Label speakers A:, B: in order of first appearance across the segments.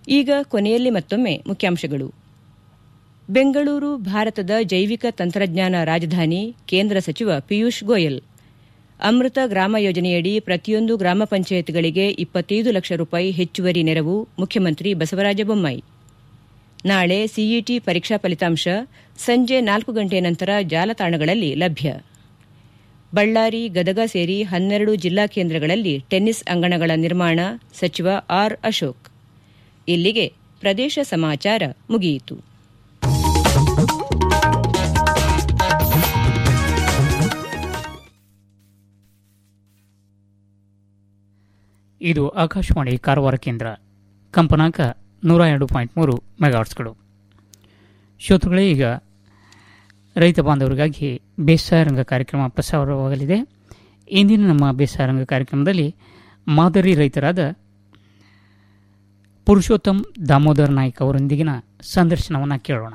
A: ಈಗ ಕೊನೆಯಲ್ಲಿ ಮತ್ತೊಮ್ಮೆ ಮುಖ್ಯಾಂಶಗಳು ಬೆಂಗಳೂರು ಭಾರತದ ಜೈವಿಕ ತಂತ್ರಜ್ಞಾನ ರಾಜಧಾನಿ ಕೇಂದ್ರ ಸಚಿವ ಪಿಯೂಷ್ ಗೋಯಲ್ ಅಮೃತ ಗ್ರಾಮ ಯೋಜನೆಯಡಿ ಪ್ರತಿಯೊಂದು ಗ್ರಾಮ ಪಂಚಾಯತ್ಗಳಿಗೆ ಇಪ್ಪತ್ತೈದು ಲಕ್ಷ ರೂಪಾಯಿ ಹೆಚ್ಚುವರಿ ನೆರವು ಮುಖ್ಯಮಂತ್ರಿ ಬಸವರಾಜ ಬೊಮ್ಮಾಯಿ ನಾಳೆ ಸಿಇಟಿ ಪರೀಕ್ಷಾ ಫಲಿತಾಂಶ ಸಂಜೆ ನಾಲ್ಕು ಗಂಟೆ ನಂತರ ಜಾಲತಾಣಗಳಲ್ಲಿ ಲಭ್ಯ ಬಳ್ಳಾರಿ ಗದಗ ಸೇರಿ ಹನ್ನೆರಡು ಜಿಲ್ಲಾ ಕೇಂದ್ರಗಳಲ್ಲಿ ಟೆನ್ನಿಸ್ ಅಂಗಣಗಳ ನಿರ್ಮಾಣ ಸಚಿವ ಆರ್ ಅಶೋಕ್ ಇಲ್ಲಿಗೆ ಪ್ರದೇಶ ಸಮಾಚಾರ ಮುಗಿಯಿತು
B: ಇದು ಆಕಾಶವಾಣಿ ಕಾರವಾರ ಕೇಂದ್ರ ಕಂಪನಾಂಕ ನೂರ ಎರಡು ಪಾಯಿಂಟ್ ಮೂರು ಮೆಗಾಟ್ಸ್ಗಳು ಶ್ರೋತೃಗಳೇ ಈಗ ರೈತ ಬಾಂಧವರಿಗಾಗಿ ಬೇಸಾಯ ರಂಗ ಕಾರ್ಯಕ್ರಮ ಪ್ರಸಾರವಾಗಲಿದೆ ಇಂದಿನ ನಮ್ಮ ಬೇಸಾಯ ರಂಗ ಕಾರ್ಯಕ್ರಮದಲ್ಲಿ ಮಾದರಿ ರೈತರಾದ ಪುರುಷೋತ್ತಮ್ ದಾಮೋದರ್ ನಾಯ್ಕ್ ಅವರೊಂದಿಗಿನ ಸಂದರ್ಶನವನ್ನು ಕೇಳೋಣ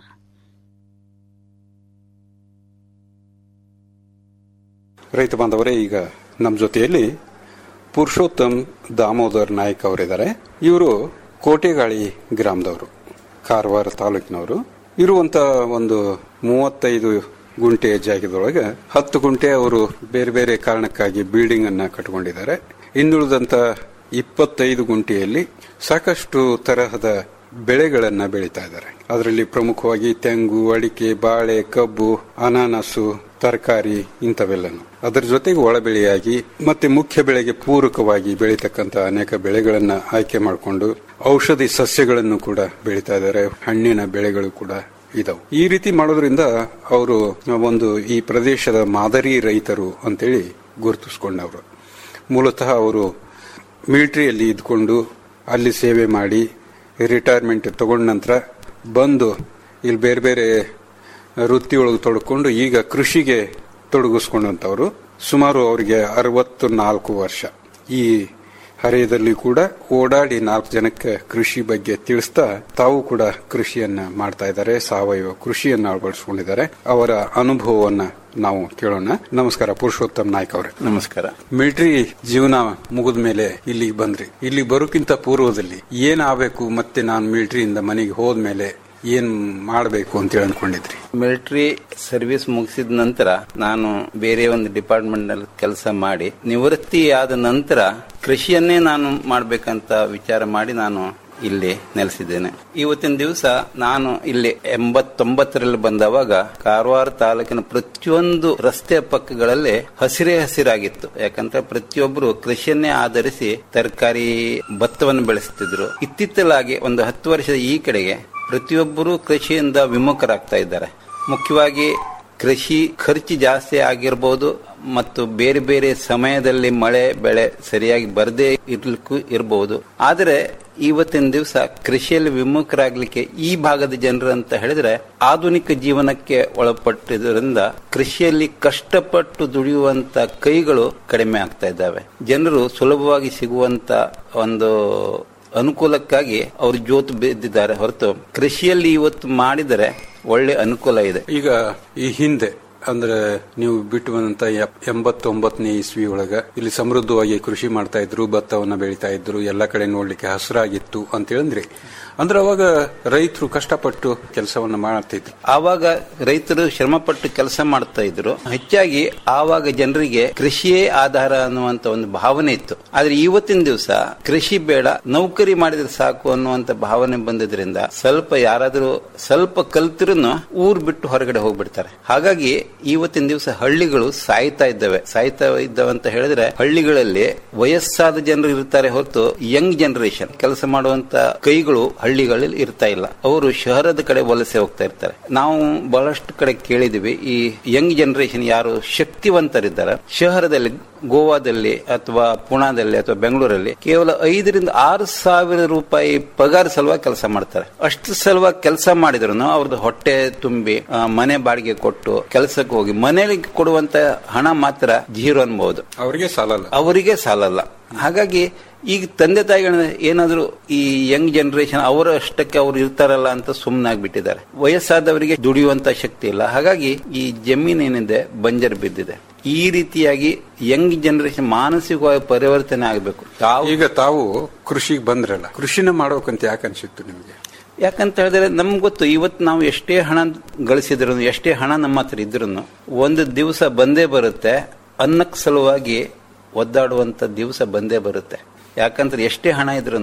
C: ರೈತ ಬಾಂಧವರೇ ಈಗ ನಮ್ಮ ಜೊತೆಯಲ್ಲಿ ಪುರುಷೋತ್ತಮ್ ದಾಮೋದರ್ ನಾಯ್ಕ್ ಅವರಿದ್ದಾರೆ ಇವರು ಕೋಟೆಗಾಳಿ ಗ್ರಾಮದವರು ಕಾರವಾರ ತಾಲೂಕಿನವರು ಇರುವಂತ ಒಂದು ಮೂವತ್ತೈದು ಗುಂಟೆ ಜಾಗದೊಳಗೆ ಹತ್ತು ಗುಂಟೆ ಅವರು ಬೇರೆ ಬೇರೆ ಕಾರಣಕ್ಕಾಗಿ ಬಿಲ್ಡಿಂಗ್ ಅನ್ನ ಕಟ್ಕೊಂಡಿದ್ದಾರೆ ಇನ್ನುಳಿದಂತ ಇಪ್ಪತ್ತೈದು ಗುಂಟೆಯಲ್ಲಿ ಸಾಕಷ್ಟು ತರಹದ ಬೆಳೆಗಳನ್ನ ಬೆಳೀತಾ ಇದ್ದಾರೆ ಅದರಲ್ಲಿ ಪ್ರಮುಖವಾಗಿ ತೆಂಗು ಅಡಿಕೆ ಬಾಳೆ ಕಬ್ಬು ಅನಾನಸು ತರಕಾರಿ ಇಂಥವೆಲ್ಲನು ಅದರ ಜೊತೆಗೆ ಒಳಬೆಳೆಯಾಗಿ ಮತ್ತೆ ಮುಖ್ಯ ಬೆಳೆಗೆ ಪೂರಕವಾಗಿ ಬೆಳೀತಕ್ಕಂತ ಅನೇಕ ಬೆಳೆಗಳನ್ನ ಆಯ್ಕೆ ಮಾಡಿಕೊಂಡು ಔಷಧಿ ಸಸ್ಯಗಳನ್ನು ಕೂಡ ಬೆಳೀತಾ ಇದ್ದಾರೆ ಹಣ್ಣಿನ ಬೆಳೆಗಳು ಕೂಡ ಇದಾವೆ ಈ ರೀತಿ ಮಾಡೋದ್ರಿಂದ ಅವರು ಒಂದು ಈ ಪ್ರದೇಶದ ಮಾದರಿ ರೈತರು ಅಂತೇಳಿ ಗುರುತಿಸ್ಕೊಂಡವರು ಮೂಲತಃ ಅವರು ಮಿಲಿಟರಿಯಲ್ಲಿ ಇದ್ಕೊಂಡು ಅಲ್ಲಿ ಸೇವೆ ಮಾಡಿ ರಿಟೈರ್ಮೆಂಟ್ ತಗೊಂಡ ನಂತರ ಬಂದು ಇಲ್ಲಿ ಬೇರೆ ಬೇರೆ ವೃತ್ತಿಯೊಳಗೆ ತೊಡ್ಕೊಂಡು ಈಗ ಕೃಷಿಗೆ ತೊಡಗಿಸ್ಕೊಂಡಂತವರು ಸುಮಾರು ಅವರಿಗೆ ಅರವತ್ತು ನಾಲ್ಕು ವರ್ಷ ಈ ಹರೆಯದಲ್ಲಿ ಕೂಡ ಓಡಾಡಿ ನಾಲ್ಕು ಜನಕ್ಕೆ ಕೃಷಿ ಬಗ್ಗೆ ತಿಳಿಸ್ತಾ ತಾವು ಕೂಡ ಕೃಷಿಯನ್ನ ಮಾಡ್ತಾ ಇದ್ದಾರೆ ಸಾವಯವ ಕೃಷಿಯನ್ನ ಅಳವಡಿಸಿಕೊಂಡಿದ್ದಾರೆ ಅವರ ಅನುಭವವನ್ನ ನಾವು ಕೇಳೋಣ ನಮಸ್ಕಾರ ಪುರುಷೋತ್ತಮ್ ನಾಯ್ಕ ಅವರೇ
D: ನಮಸ್ಕಾರ
C: ಮಿಲಿಟರಿ ಜೀವನ ಮುಗಿದ ಮೇಲೆ ಇಲ್ಲಿಗೆ ಬಂದ್ರಿ ಇಲ್ಲಿ ಬರೋಕ್ಕಿಂತ ಪೂರ್ವದಲ್ಲಿ ಏನ್ ಆಗ್ಬೇಕು ಮತ್ತೆ ನಾನು ಮಿಲಿಟರಿಯಿಂದ ಮನೆಗೆ ಹೋದ್ಮೇಲೆ ಏನ್ ಮಾಡಬೇಕು ಅಂತ ಹೇಳಿ ಅನ್ಕೊಂಡಿದ್ರಿ
D: ಮಿಲಿಟರಿ ಸರ್ವಿಸ್ ಮುಗಿಸಿದ ನಂತರ ನಾನು ಬೇರೆ ಒಂದು ಡಿಪಾರ್ಟ್ಮೆಂಟ್ ನಲ್ಲಿ ಕೆಲಸ ಮಾಡಿ ನಿವೃತ್ತಿ ಆದ ನಂತರ ಕೃಷಿಯನ್ನೇ ನಾನು ಮಾಡ್ಬೇಕಂತ ವಿಚಾರ ಮಾಡಿ ನಾನು ಇಲ್ಲಿ ನೆಲೆಸಿದ್ದೇನೆ ಇವತ್ತಿನ ದಿವಸ ನಾನು ಇಲ್ಲಿ ಎಂಬತ್ತೊಂಬತ್ತರಲ್ಲಿ ಬಂದವಾಗ ಕಾರವಾರ ತಾಲೂಕಿನ ಪ್ರತಿಯೊಂದು ರಸ್ತೆ ಪಕ್ಕಗಳಲ್ಲಿ ಹಸಿರೇ ಹಸಿರಾಗಿತ್ತು ಯಾಕಂದ್ರೆ ಪ್ರತಿಯೊಬ್ಬರು ಕೃಷಿಯನ್ನೇ ಆಧರಿಸಿ ತರಕಾರಿ ಭತ್ತವನ್ನು ಬೆಳೆಸುತ್ತಿದ್ರು ಇತ್ತಿತ್ತಲಾಗಿ ಒಂದು ಹತ್ತು ವರ್ಷದ ಈ ಕಡೆಗೆ ಪ್ರತಿಯೊಬ್ಬರು ಕೃಷಿಯಿಂದ ವಿಮುಖರಾಗ್ತಾ ಇದ್ದಾರೆ ಮುಖ್ಯವಾಗಿ ಕೃಷಿ ಖರ್ಚು ಜಾಸ್ತಿ ಆಗಿರ್ಬೋದು ಮತ್ತು ಬೇರೆ ಬೇರೆ ಸಮಯದಲ್ಲಿ ಮಳೆ ಬೆಳೆ ಸರಿಯಾಗಿ ಬರದೇ ಇರ್ಲಿಕ್ಕೂ ಇರಬಹುದು ಆದರೆ ಇವತ್ತಿನ ದಿವಸ ಕೃಷಿಯಲ್ಲಿ ವಿಮುಖರಾಗ್ಲಿಕ್ಕೆ ಈ ಭಾಗದ ಜನರು ಅಂತ ಹೇಳಿದ್ರೆ ಆಧುನಿಕ ಜೀವನಕ್ಕೆ ಒಳಪಟ್ಟಿದ್ದರಿಂದ ಕೃಷಿಯಲ್ಲಿ ಕಷ್ಟಪಟ್ಟು ದುಡಿಯುವಂತ ಕೈಗಳು ಕಡಿಮೆ ಆಗ್ತಾ ಇದ್ದಾವೆ ಜನರು ಸುಲಭವಾಗಿ ಸಿಗುವಂತ ಒಂದು ಅನುಕೂಲಕ್ಕಾಗಿ ಅವರು ಜೋತು ಬಿದ್ದಿದ್ದಾರೆ ಹೊರತು ಕೃಷಿಯಲ್ಲಿ ಇವತ್ತು ಮಾಡಿದರೆ ಒಳ್ಳೆ ಅನುಕೂಲ ಇದೆ
C: ಈಗ ಈ ಹಿಂದೆ ಅಂದ್ರೆ ನೀವು ಬಿಟ್ಟು ಬಂದಂತ ಎಂಬತ್ತೊಂಬತ್ತನೇ ಇಸ್ವಿ ಒಳಗ ಇಲ್ಲಿ ಸಮೃದ್ಧವಾಗಿ ಕೃಷಿ ಮಾಡ್ತಾ ಇದ್ರು ಭತ್ತವನ್ನ ಬೆಳಿತಾ ಇದ್ರು ಎಲ್ಲ ಕಡೆ ನೋಡ್ಲಿಕ್ಕೆ ಹಸಿರಾಗಿತ್ತು ಅಂತ ಹೇಳಿದ್ರಿ ಅಂದ್ರೆ ಅವಾಗ ರೈತರು ಕಷ್ಟಪಟ್ಟು ಕೆಲಸವನ್ನ ಮಾಡ್ತಿದ್ರು
D: ಆವಾಗ ರೈತರು ಶ್ರಮಪಟ್ಟು ಕೆಲಸ ಮಾಡ್ತಾ ಇದ್ರು ಹೆಚ್ಚಾಗಿ ಆವಾಗ ಜನರಿಗೆ ಕೃಷಿಯೇ ಆಧಾರ ಅನ್ನುವಂತ ಒಂದು ಭಾವನೆ ಇತ್ತು ಆದ್ರೆ ಇವತ್ತಿನ ದಿವಸ ಕೃಷಿ ಬೇಡ ನೌಕರಿ ಮಾಡಿದ್ರೆ ಸಾಕು ಅನ್ನುವಂತ ಭಾವನೆ ಬಂದಿದ್ರಿಂದ ಸ್ವಲ್ಪ ಯಾರಾದರೂ ಸ್ವಲ್ಪ ಕಲ್ತಿರೂ ಊರ್ ಬಿಟ್ಟು ಹೊರಗಡೆ ಹೋಗ್ಬಿಡ್ತಾರೆ ಹಾಗಾಗಿ ಇವತ್ತಿನ ದಿವಸ ಹಳ್ಳಿಗಳು ಸಾಯ್ತಾ ಇದ್ದಾವೆ ಸಾಯ್ತಾ ಇದ್ದಾವೆ ಅಂತ ಹೇಳಿದ್ರೆ ಹಳ್ಳಿಗಳಲ್ಲಿ ವಯಸ್ಸಾದ ಜನರು ಇರ್ತಾರೆ ಹೊರತು ಯಂಗ್ ಜನರೇಷನ್ ಕೆಲಸ ಮಾಡುವಂತ ಕೈಗಳು ಹಳ್ಳಿಗಳಲ್ಲಿ ಇರ್ತಾ ಇಲ್ಲ ಅವರು ಶಹರದ ಕಡೆ ವಲಸೆ ಹೋಗ್ತಾ ಇರ್ತಾರೆ ನಾವು ಬಹಳಷ್ಟು ಕಡೆ ಕೇಳಿದಿವಿ ಈ ಯಂಗ್ ಜನರೇಷನ್ ಯಾರು ಶಕ್ತಿವಂತರಿದ್ದಾರೆ ಶಹರದಲ್ಲಿ ಗೋವಾದಲ್ಲಿ ಅಥವಾ ಪುಣಾದಲ್ಲಿ ಅಥವಾ ಬೆಂಗಳೂರಲ್ಲಿ ಕೇವಲ ಐದರಿಂದ ಆರು ಸಾವಿರ ರೂಪಾಯಿ ಪಗಾರ ಸಲುವಾಗಿ ಕೆಲಸ ಮಾಡ್ತಾರೆ ಅಷ್ಟು ಸಲುವಾಗಿ ಕೆಲಸ ಮಾಡಿದ್ರು ಅವ್ರದ್ದು ಹೊಟ್ಟೆ ತುಂಬಿ ಆ, ಮನೆ ಬಾಡಿಗೆ ಕೊಟ್ಟು ಕೆಲಸಕ್ಕೆ ಹೋಗಿ ಮನೆಯಲ್ಲಿ ಕೊಡುವಂತ ಹಣ ಮಾತ್ರ ಜೀರೋ ಅನ್ಬಹುದು
C: ಅವರಿಗೆ ಸಾಲಲ್ಲ
D: ಅವರಿಗೆ ಸಾಲಲ್ಲ ಹಾಗಾಗಿ ಈಗ ತಂದೆ ತಾಯಿಗಳ ಏನಾದ್ರು ಈ ಯಂಗ್ ಜನರೇಷನ್ ಅವರ ಅಷ್ಟಕ್ಕೆ ಅವ್ರು ಇರ್ತಾರಲ್ಲ ಅಂತ ಸುಮ್ಮನಾಗ್ಬಿಟ್ಟಿದ್ದಾರೆ ವಯಸ್ಸಾದವರಿಗೆ ದುಡಿಯುವಂತ ಶಕ್ತಿ ಇಲ್ಲ ಹಾಗಾಗಿ ಈ ಜಮೀನ್ ಏನಿದೆ ಬಂಜರ್ ಬಿದ್ದಿದೆ ಈ ರೀತಿಯಾಗಿ ಯಂಗ್ ಜನರೇಷನ್ ಮಾನಸಿಕವಾಗಿ ಪರಿವರ್ತನೆ ಆಗಬೇಕು ತಾವು
C: ಈಗ ತಾವು ಕೃಷಿಗೆ ಬಂದ್ರಲ್ಲ ಕೃಷಿನ ಮಾಡ್ಬೇಕಂತ ಯಾಕೆ ಅನ್ಸಿತ್ತು ನಿಮಗೆ
D: ಯಾಕಂತ ಹೇಳಿದ್ರೆ ನಮ್ಗೆ ಗೊತ್ತು ಇವತ್ತು ನಾವು ಎಷ್ಟೇ ಹಣ ಗಳಿಸಿದ್ರು ಎಷ್ಟೇ ಹಣ ನಮ್ಮ ಹತ್ರ ಇದ್ರು ಒಂದು ದಿವಸ ಬಂದೇ ಬರುತ್ತೆ ಅನ್ನಕ್ಕೆ ಸಲುವಾಗಿ ಒದ್ದಾಡುವಂತ ದಿವಸ ಬಂದೇ ಬರುತ್ತೆ ಯಾಕಂದ್ರೆ ಎಷ್ಟೇ ಹಣ ಇದ್ರು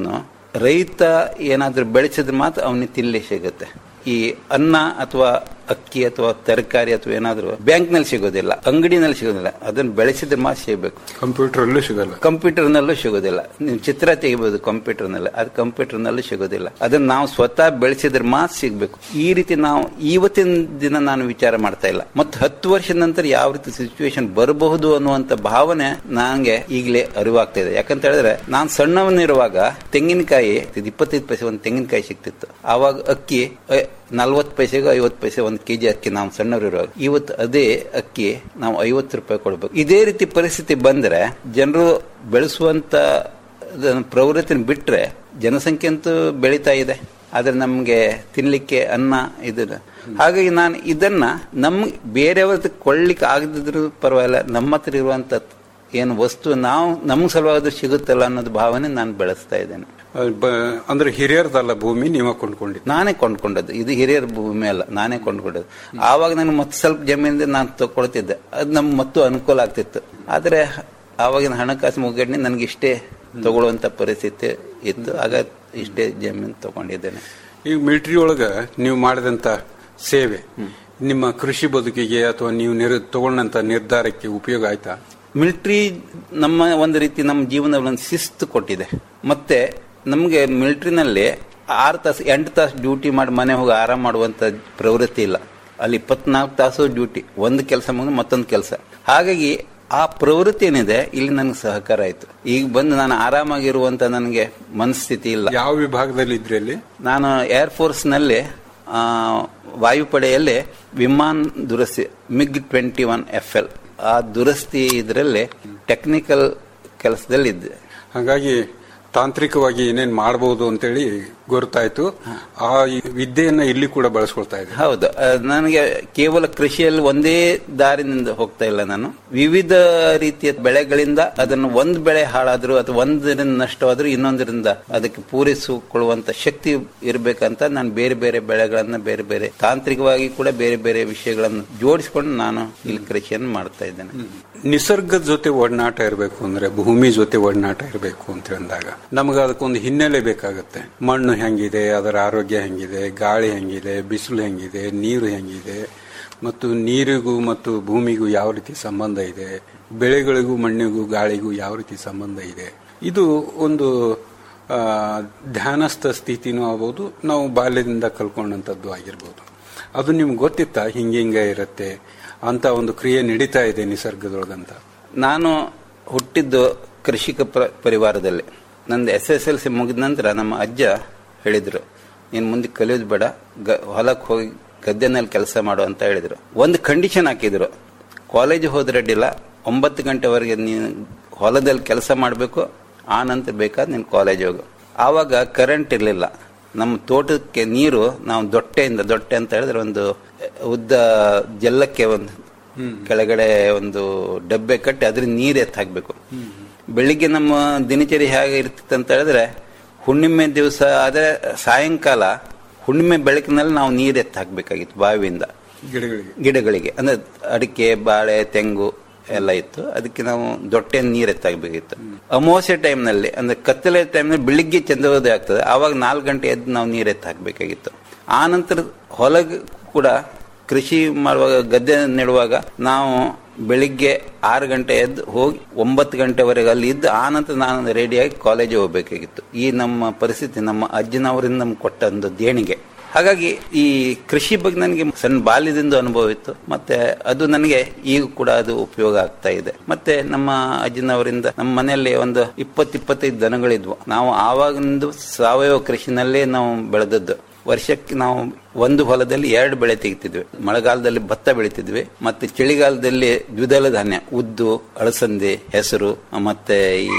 D: ರೈತ ಏನಾದ್ರೂ ಬೆಳೆಸಿದ್ರೆ ಮಾತ್ರ ಅವನಿಗೆ ತಿನ್ಲಿ ಸಿಗುತ್ತೆ ಈ ಅನ್ನ ಅಥವಾ ಅಕ್ಕಿ ಅಥವಾ ತರಕಾರಿ ಅಥವಾ ಏನಾದ್ರೂ ಬ್ಯಾಂಕ್ ನಲ್ಲಿ ಸಿಗೋದಿಲ್ಲ ಅಂಗಡಿನಲ್ಲಿ ಸಿಗೋದಿಲ್ಲ ಅದನ್ನ ಬೆಳೆಸಿದ್ರೆ ಮಾತ್ರ ಸಿಗಬೇಕು
C: ಕಂಪ್ಯೂಟರ್ ಅಲ್ಲೂ ಸಿಗಲ್ಲ
D: ಕಂಪ್ಯೂಟರ್ ನಲ್ಲೂ ಸಿಗೋದಿಲ್ಲ ನೀವು ಚಿತ್ರ ತೆಗಿಬಹುದು ಕಂಪ್ಯೂಟರ್ ನಲ್ಲಿ ಅದು ಕಂಪ್ಯೂಟರ್ ನಲ್ಲೂ ಸಿಗೋದಿಲ್ಲ ಅದನ್ನ ನಾವು ಸ್ವತಃ ಬೆಳೆಸಿದ್ರೆ ಮಾತ್ರ ಸಿಗ್ಬೇಕು ಈ ರೀತಿ ನಾವು ಇವತ್ತಿನ ದಿನ ನಾನು ವಿಚಾರ ಮಾಡ್ತಾ ಇಲ್ಲ ಮತ್ತು ಹತ್ತು ವರ್ಷದ ನಂತರ ಯಾವ ರೀತಿ ಸಿಚುವೇಶನ್ ಬರಬಹುದು ಅನ್ನುವಂತ ಭಾವನೆ ನಂಗೆ ಈಗಲೇ ಅರಿವಾಗ್ತಾ ಇದೆ ಯಾಕಂತ ಹೇಳಿದ್ರೆ ನಾನು ಸಣ್ಣವನಿರುವಾಗ ತೆಂಗಿನಕಾಯಿ ಇಪ್ಪತ್ತೈದು ಪೈಸೆ ಒಂದು ತೆಂಗಿನಕಾಯಿ ಸಿಕ್ತಿತ್ತು ಆವಾಗ ಅಕ್ಕಿ ನಲ್ವತ್ತು ಪೈಸೆಗೆ ಐವತ್ತು ಪೈಸೆ ಒಂದು ಕೆಜಿ ಅಕ್ಕಿ ನಾವು ಸಣ್ಣವರಿರುವಾಗ ಇವತ್ತು ಅದೇ ಅಕ್ಕಿ ನಾವು ಐವತ್ತು ರೂಪಾಯಿ ಕೊಡ್ಬೇಕು ಇದೇ ರೀತಿ ಪರಿಸ್ಥಿತಿ ಬಂದ್ರೆ ಜನರು ಬೆಳೆಸುವಂತ ಅದನ್ನ ಪ್ರವೃತ್ತಿ ಬಿಟ್ರೆ ಜನಸಂಖ್ಯೆ ಅಂತೂ ಬೆಳೀತಾ ಇದೆ ಆದ್ರೆ ನಮ್ಗೆ ತಿನ್ಲಿಕ್ಕೆ ಅನ್ನ ಇದನ್ನ ಹಾಗಾಗಿ ನಾನು ಇದನ್ನ ನಮ್ ಬೇರೆಯವ್ರ ಕೊಳ್ಳಿಕ್ಕೆ ಆಗದಿದ್ರು ಪರವಾಗಿಲ್ಲ ನಮ್ಮ ಹತ್ರ ಇರುವಂತ ಏನು ವಸ್ತು ನಾವು ನಮ್ ಸಲುವಾಗಿ ಸಿಗುತ್ತಲ್ಲ ಅನ್ನೋದು ಭಾವನೆ ನಾನು ಬೆಳೆಸ್ತಾ ಇದ್ದೇನೆ
C: ಅಹ್, ಬ- ಅಂದ್ರೆ ಹಿರಿಯರ್ದಲ್ಲ ಭೂಮಿ ನೀವ ಕೊಂಡ್ಕೊಂಡಿದ್ದು
D: ನಾನೇ ಕೊಂಡ್ಕೊಂಡದ್ದು ಇದು ಹಿರಿಯರ ಭೂಮಿ ಅಲ್ಲ ನಾನೇ ಕೊಂಡ್ಕೊಂಡದ್ದು ಆವಾಗ ನನಗೆ ಮತ್ತೆ ಸ್ವಲ್ಪ ಜಮೀನಿಂದ ನಾನು ತಗೊಳ್ತಿದ್ದೆ ಅದು ನಮ್ಗೆ ಮತ್ತು ಅನುಕೂಲ ಆಗ್ತಿತ್ತು ಆದ್ರೆ ಆವಾಗಿನ ಹಣಕಾಸು ಮುಗ್ಗಡ್ನೆ ನನಗೆ ಇಷ್ಟೇ ತಗೊಳ್ಳುವಂತ ಪರಿಸ್ಥಿತಿ ಇತ್ತು ಆಗ ಇಷ್ಟೇ ಜಮೀನು ತಗೊಂಡಿದ್ದೇನೆ
C: ಈಗ ಮಿಲಿಟರಿ ಒಳಗ ನೀವು ಮಾಡಿದಂತ ಸೇವೆ ನಿಮ್ಮ ಕೃಷಿ ಬದುಕಿಗೆ ಅಥವಾ ನೀವು ನಿರ್ ತಗೊಂಡಂತ ನಿರ್ಧಾರಕ್ಕೆ ಉಪಯೋಗ ಆಯ್ತಾ
D: ಮಿಲಿಟ್ರಿ ನಮ್ಮ ಒಂದು ರೀತಿ ನಮ್ಮ ಜೀವನದಲ್ಲಿ ಒಂದು ಶಿಸ್ತು ಕೊಟ್ಟಿದೆ ಮತ್ತೆ ನಮಗೆ ಮಿಲಿಟ್ರಿನಲ್ಲಿ ಆರು ತಾಸು ಎಂಟು ತಾಸು ಡ್ಯೂಟಿ ಮಾಡಿ ಮನೆ ಹೋಗಿ ಆರಾಮ್ ಮಾಡುವಂತ ಪ್ರವೃತ್ತಿ ಇಲ್ಲ ಅಲ್ಲಿ ಇಪ್ಪತ್ನಾಲ್ಕು ತಾಸು ಡ್ಯೂಟಿ ಒಂದು ಕೆಲಸ ಮುಗಿದು ಮತ್ತೊಂದು ಕೆಲಸ ಹಾಗಾಗಿ ಆ ಪ್ರವೃತ್ತಿ ಏನಿದೆ ಇಲ್ಲಿ ನನಗೆ ಸಹಕಾರ ಆಯ್ತು ಈಗ ಬಂದು ನಾನು ಆರಾಮಾಗಿರುವಂತ ನನಗೆ ಮನಸ್ಥಿತಿ ಇಲ್ಲ
C: ಯಾವ ವಿಭಾಗದಲ್ಲಿ ಇದ್ರಿ ಅಲ್ಲಿ
D: ನಾನು ಏರ್ ಫೋರ್ಸ್ ನಲ್ಲಿ ಆ, ವಾಯುಪಡೆಯಲ್ಲಿ ವಿಮಾನ ದುರಸ್ತಿ MiG twenty one F L ಆ ದುರಸ್ತಿ ಇದರಲ್ಲಿ ಟೆಕ್ನಿಕಲ್ ಕೆಲಸದಲ್ಲಿ ಇದ್ದೆ
C: ಹಾಗಾಗಿ ತಾಂತ್ರಿಕವಾಗಿ ಏನೇನ್ ಮಾಡಬಹುದು ಅಂತೇಳಿ ಗೊತ್ತಾಯ್ತು ಆ ಈ ವಿದ್ಯೆಯನ್ನ ಇಲ್ಲಿ ಕೂಡ ಬಳಸ್ಕೊಳ್ತಾ ಇದೆ
D: ಹೌದು ಆ, ನನಗೆ ಕೇವಲ ಕೃಷಿಯಲ್ಲಿ ಒಂದೇ ದಾರಿನಿಂದ ಹೋಗ್ತಾ ಇಲ್ಲ ನಾನು ವಿವಿಧ ರೀತಿಯ ಬೆಳೆಗಳಿಂದ ಅದನ್ನು ಒಂದು ಬೆಳೆ ಹಾಳಾದ್ರೂ ಅಥವಾ ಒಂದರಿಂದ ನಷ್ಟವಾದ್ರೂ ಇನ್ನೊಂದರಿಂದ ಅದಕ್ಕೆ ಪೂರೈಸಿಕೊಳ್ಳುವಂತ ಶಕ್ತಿ ಇರಬೇಕಂತ ನಾನು ಬೇರೆ ಬೇರೆ ಬೆಳೆಗಳನ್ನ ಬೇರೆ ಬೇರೆ ತಾಂತ್ರಿಕವಾಗಿ ಕೂಡ ಬೇರೆ ಬೇರೆ ವಿಷಯಗಳನ್ನು ಜೋಡಿಸಿಕೊಂಡು ನಾನು ಇಲ್ಲಿ ಕೃಷಿಯನ್ನು ಮಾಡ್ತಾ ಇದ್ದೇನೆ
C: ನಿಸರ್ಗದ ಜೊತೆ ಒಡನಾಟ ಇರಬೇಕು ಅಂದ್ರೆ ಭೂಮಿ ಜೊತೆ ಒಡನಾಟ ಇರಬೇಕು ಅಂತ ಅಂದಾಗ ನಮಗೆ ಅದಕ್ಕೊಂದು ಹಿನ್ನೆಲೆ ಬೇಕಾಗುತ್ತೆ ಮಣ್ಣು ಹೆಂಗಿದೆ ಅದರ ಆರೋಗ್ಯ ಹೆಂಗಿದೆ ಗಾಳಿ ಹೆಂಗಿದೆ ಬಿಸಿಲು ಹೆಂಗಿದೆ ನೀರು ಹೆಂಗಿದೆ ಮತ್ತು ನೀರಿಗೂ ಮತ್ತು ಭೂಮಿಗೂ ಯಾವ ರೀತಿ ಸಂಬಂಧ ಇದೆ ಬೆಳೆಗಳಿಗೂ ಮಣ್ಣಿಗೂ ಗಾಳಿಗೂ ಯಾವ ರೀತಿ ಸಂಬಂಧ ಇದೆ ಇದು ಒಂದು ಆ, ಧ್ಯಾನಸ್ಥ ಸ್ಥಿತಿನೂ ಆಗ್ಬೋದು ನಾವು ಬಾಲ್ಯದಿಂದ ಕಲ್ಕೊಂಡಂಥದ್ದು ಆಗಿರ್ಬೋದು ಅದು ನಿಮ್ಗೆ ಗೊತ್ತಿತ್ತಾ ಹಿಂಗಿಂಗೆ ಇರುತ್ತೆ ಅಂತ ಒಂದು ಕ್ರಿಯೆ ನಡೀತಾ ಇದೆ ನಿಸರ್ಗದೊಳಗಂತ
D: ನಾನು ಹುಟ್ಟಿದ್ದು ಕೃಷಿಕ ಪ್ರ- ಪರಿವಾರದಲ್ಲಿ ನಂದು ಎಸ್ ಎಸ್ ಎಲ್ ಸಿ ಮುಗಿದ ನಂತರ ನಮ್ಮ ಅಜ್ಜ ಹೇಳಿದ್ರು ನೀನು ಮುಂದೆ ಕಲಿಯೋದು ಬೇಡ ಗ ಹೊಲಕ್ಕೆ ಹೋಗಿ ಗದ್ದೆನಲ್ಲಿ ಕೆಲಸ ಮಾಡು ಅಂತ ಹೇಳಿದ್ರು ಒಂದು ಕಂಡೀಷನ್ ಹಾಕಿದ್ರು ಕಾಲೇಜ್ ಹೋದ್ರೆ ಅಡ್ಡಿಲ್ಲ ಒಂಬತ್ತು ಗಂಟೆವರೆಗೆ ನೀನು ಹೊಲದಲ್ಲಿ ಕೆಲಸ ಮಾಡಬೇಕು ಆ ನಂತರ ಬೇಕಾದ್ರೆ ನೀನು ಕಾಲೇಜ್ ಹೋಗು ಆವಾಗ ಕರೆಂಟ್ ಇರಲಿಲ್ಲ ನಮ್ಮ ತೋಟಕ್ಕೆ ನೀರು ನಾವು ದೊಟ್ಟೆಯಿಂದ ದೊಟ್ಟೆ ಅಂತ ಹೇಳಿದ್ರೆ ಒಂದು ಉದ್ದ ಜಲ್ಲಕ್ಕೆ ಒಂದು ಕೆಳಗಡೆ ಒಂದು ಡಬ್ಬೆ ಕಟ್ಟಿ ಅದ್ರಿಂದ ನೀರು ಎತ್ತ ಹಾಕ್ಬೇಕು ಬೆಳಿಗ್ಗೆ ನಮ್ಮ ದಿನಚರಿ ಹೇಗೆ ಇರ್ತಿತ್ತು ಅಂತ ಹೇಳಿದ್ರೆ ಹುಣ್ಣಿಮೆ ದಿವಸ ಆದ್ರೆ ಸಾಯಂಕಾಲ ಹುಣ್ಣಿಮೆ ಬೆಳಕಿನಲ್ಲಿ ನಾವು ನೀರು ಎತ್ತ ಹಾಕ್ಬೇಕಾಗಿತ್ತು ಬಾವಿಯಿಂದ
C: ಗಿಡಗಳಿಗೆ
D: ಗಿಡಗಳಿಗೆ ಅಂದ್ರೆ ಅಡಿಕೆ ಬಾಳೆ ತೆಂಗು ಎಲ್ಲ ಇತ್ತು ಅದಕ್ಕೆ ನಾವು ದೊಟ್ಟೆ ನೀರು ಎತ್ತಾಗಬೇಕಿತ್ತು ಅಮಾವಾಸ್ಯೆ ಟೈಮ್ನಲ್ಲಿ ಅಂದ್ರೆ ಕತ್ತಲೆ ಟೈಮ್ನಲ್ಲಿ ಬೆಳಿಗ್ಗೆ ಚಂದ್ರೋದಯ ಆಗ್ತದೆ ಆವಾಗ ನಾಲ್ಕು ಗಂಟೆ ಎದ್ದು ನಾವು ನೀರು ಎತ್ತು ಹಾಕಬೇಕಾಗಿತ್ತು ಆ ನಂತರ ಹೊಲಗ ಕೂಡ ಕೃಷಿ ಮಾಡುವಾಗ ಗದ್ದೆ ನೆಡುವಾಗ ನಾವು ಬೆಳಿಗ್ಗೆ ಆರು ಗಂಟೆ ಎದ್ದು ಹೋಗಿ ಒಂಬತ್ತು ಗಂಟೆವರೆಗೆ ಅಲ್ಲಿ ಇದ್ದು ಆ ನಂತರ ನಾನು ರೆಡಿಯಾಗಿ ಕಾಲೇಜಿಗೆ ಹೋಗಬೇಕಾಗಿತ್ತು ಈ ನಮ್ಮ ಪರಿಸ್ಥಿತಿ ನಮ್ಮ ಅಜ್ಜನವರಿಂದ ನಮ್ಗೆ ಕೊಟ್ಟ ಒಂದು ದೇಣಿಗೆ ಹಾಗಾಗಿ ಈ ಕೃಷಿ ಬಗ್ಗೆ ನನಗೆ ಸಣ್ಣ ಬಾಲ್ಯದಿಂದ ಅನುಭವ ಇತ್ತು ಮತ್ತೆ ಅದು ನನಗೆ ಈಗ ಕೂಡ ಅದು ಉಪಯೋಗ ಆಗ್ತಾ ಇದೆ ಮತ್ತೆ ನಮ್ಮ ಅಜ್ಜನವರಿಂದ ನಮ್ಮ ಮನೆಯಲ್ಲಿ ಒಂದು ಇಪ್ಪತ್ತು ಇಪ್ಪತ್ತೈದು ದನಗಳಿದ್ವು ನಾವು ಆವಾಗಿಂದು ಸಾವಯವ ಕೃಷಿನಲ್ಲೇ ನಾವು ಬೆಳೆದದ್ದು ವರ್ಷಕ್ಕೆ ನಾವು ಒಂದು ಹೊಲದಲ್ಲಿ ಎರಡು ಬೆಳೆ ತೆಗಿತಿದ್ವಿ ಮಳೆಗಾಲದಲ್ಲಿ ಭತ್ತ ಬೆಳಿತಿದ್ವಿ ಮತ್ತೆ ಚಳಿಗಾಲದಲ್ಲಿ ದ್ವಿದಳ ಧಾನ್ಯ ಉದ್ದು ಅಳಸಂದೆ ಹೆಸರು ಮತ್ತೆ ಈ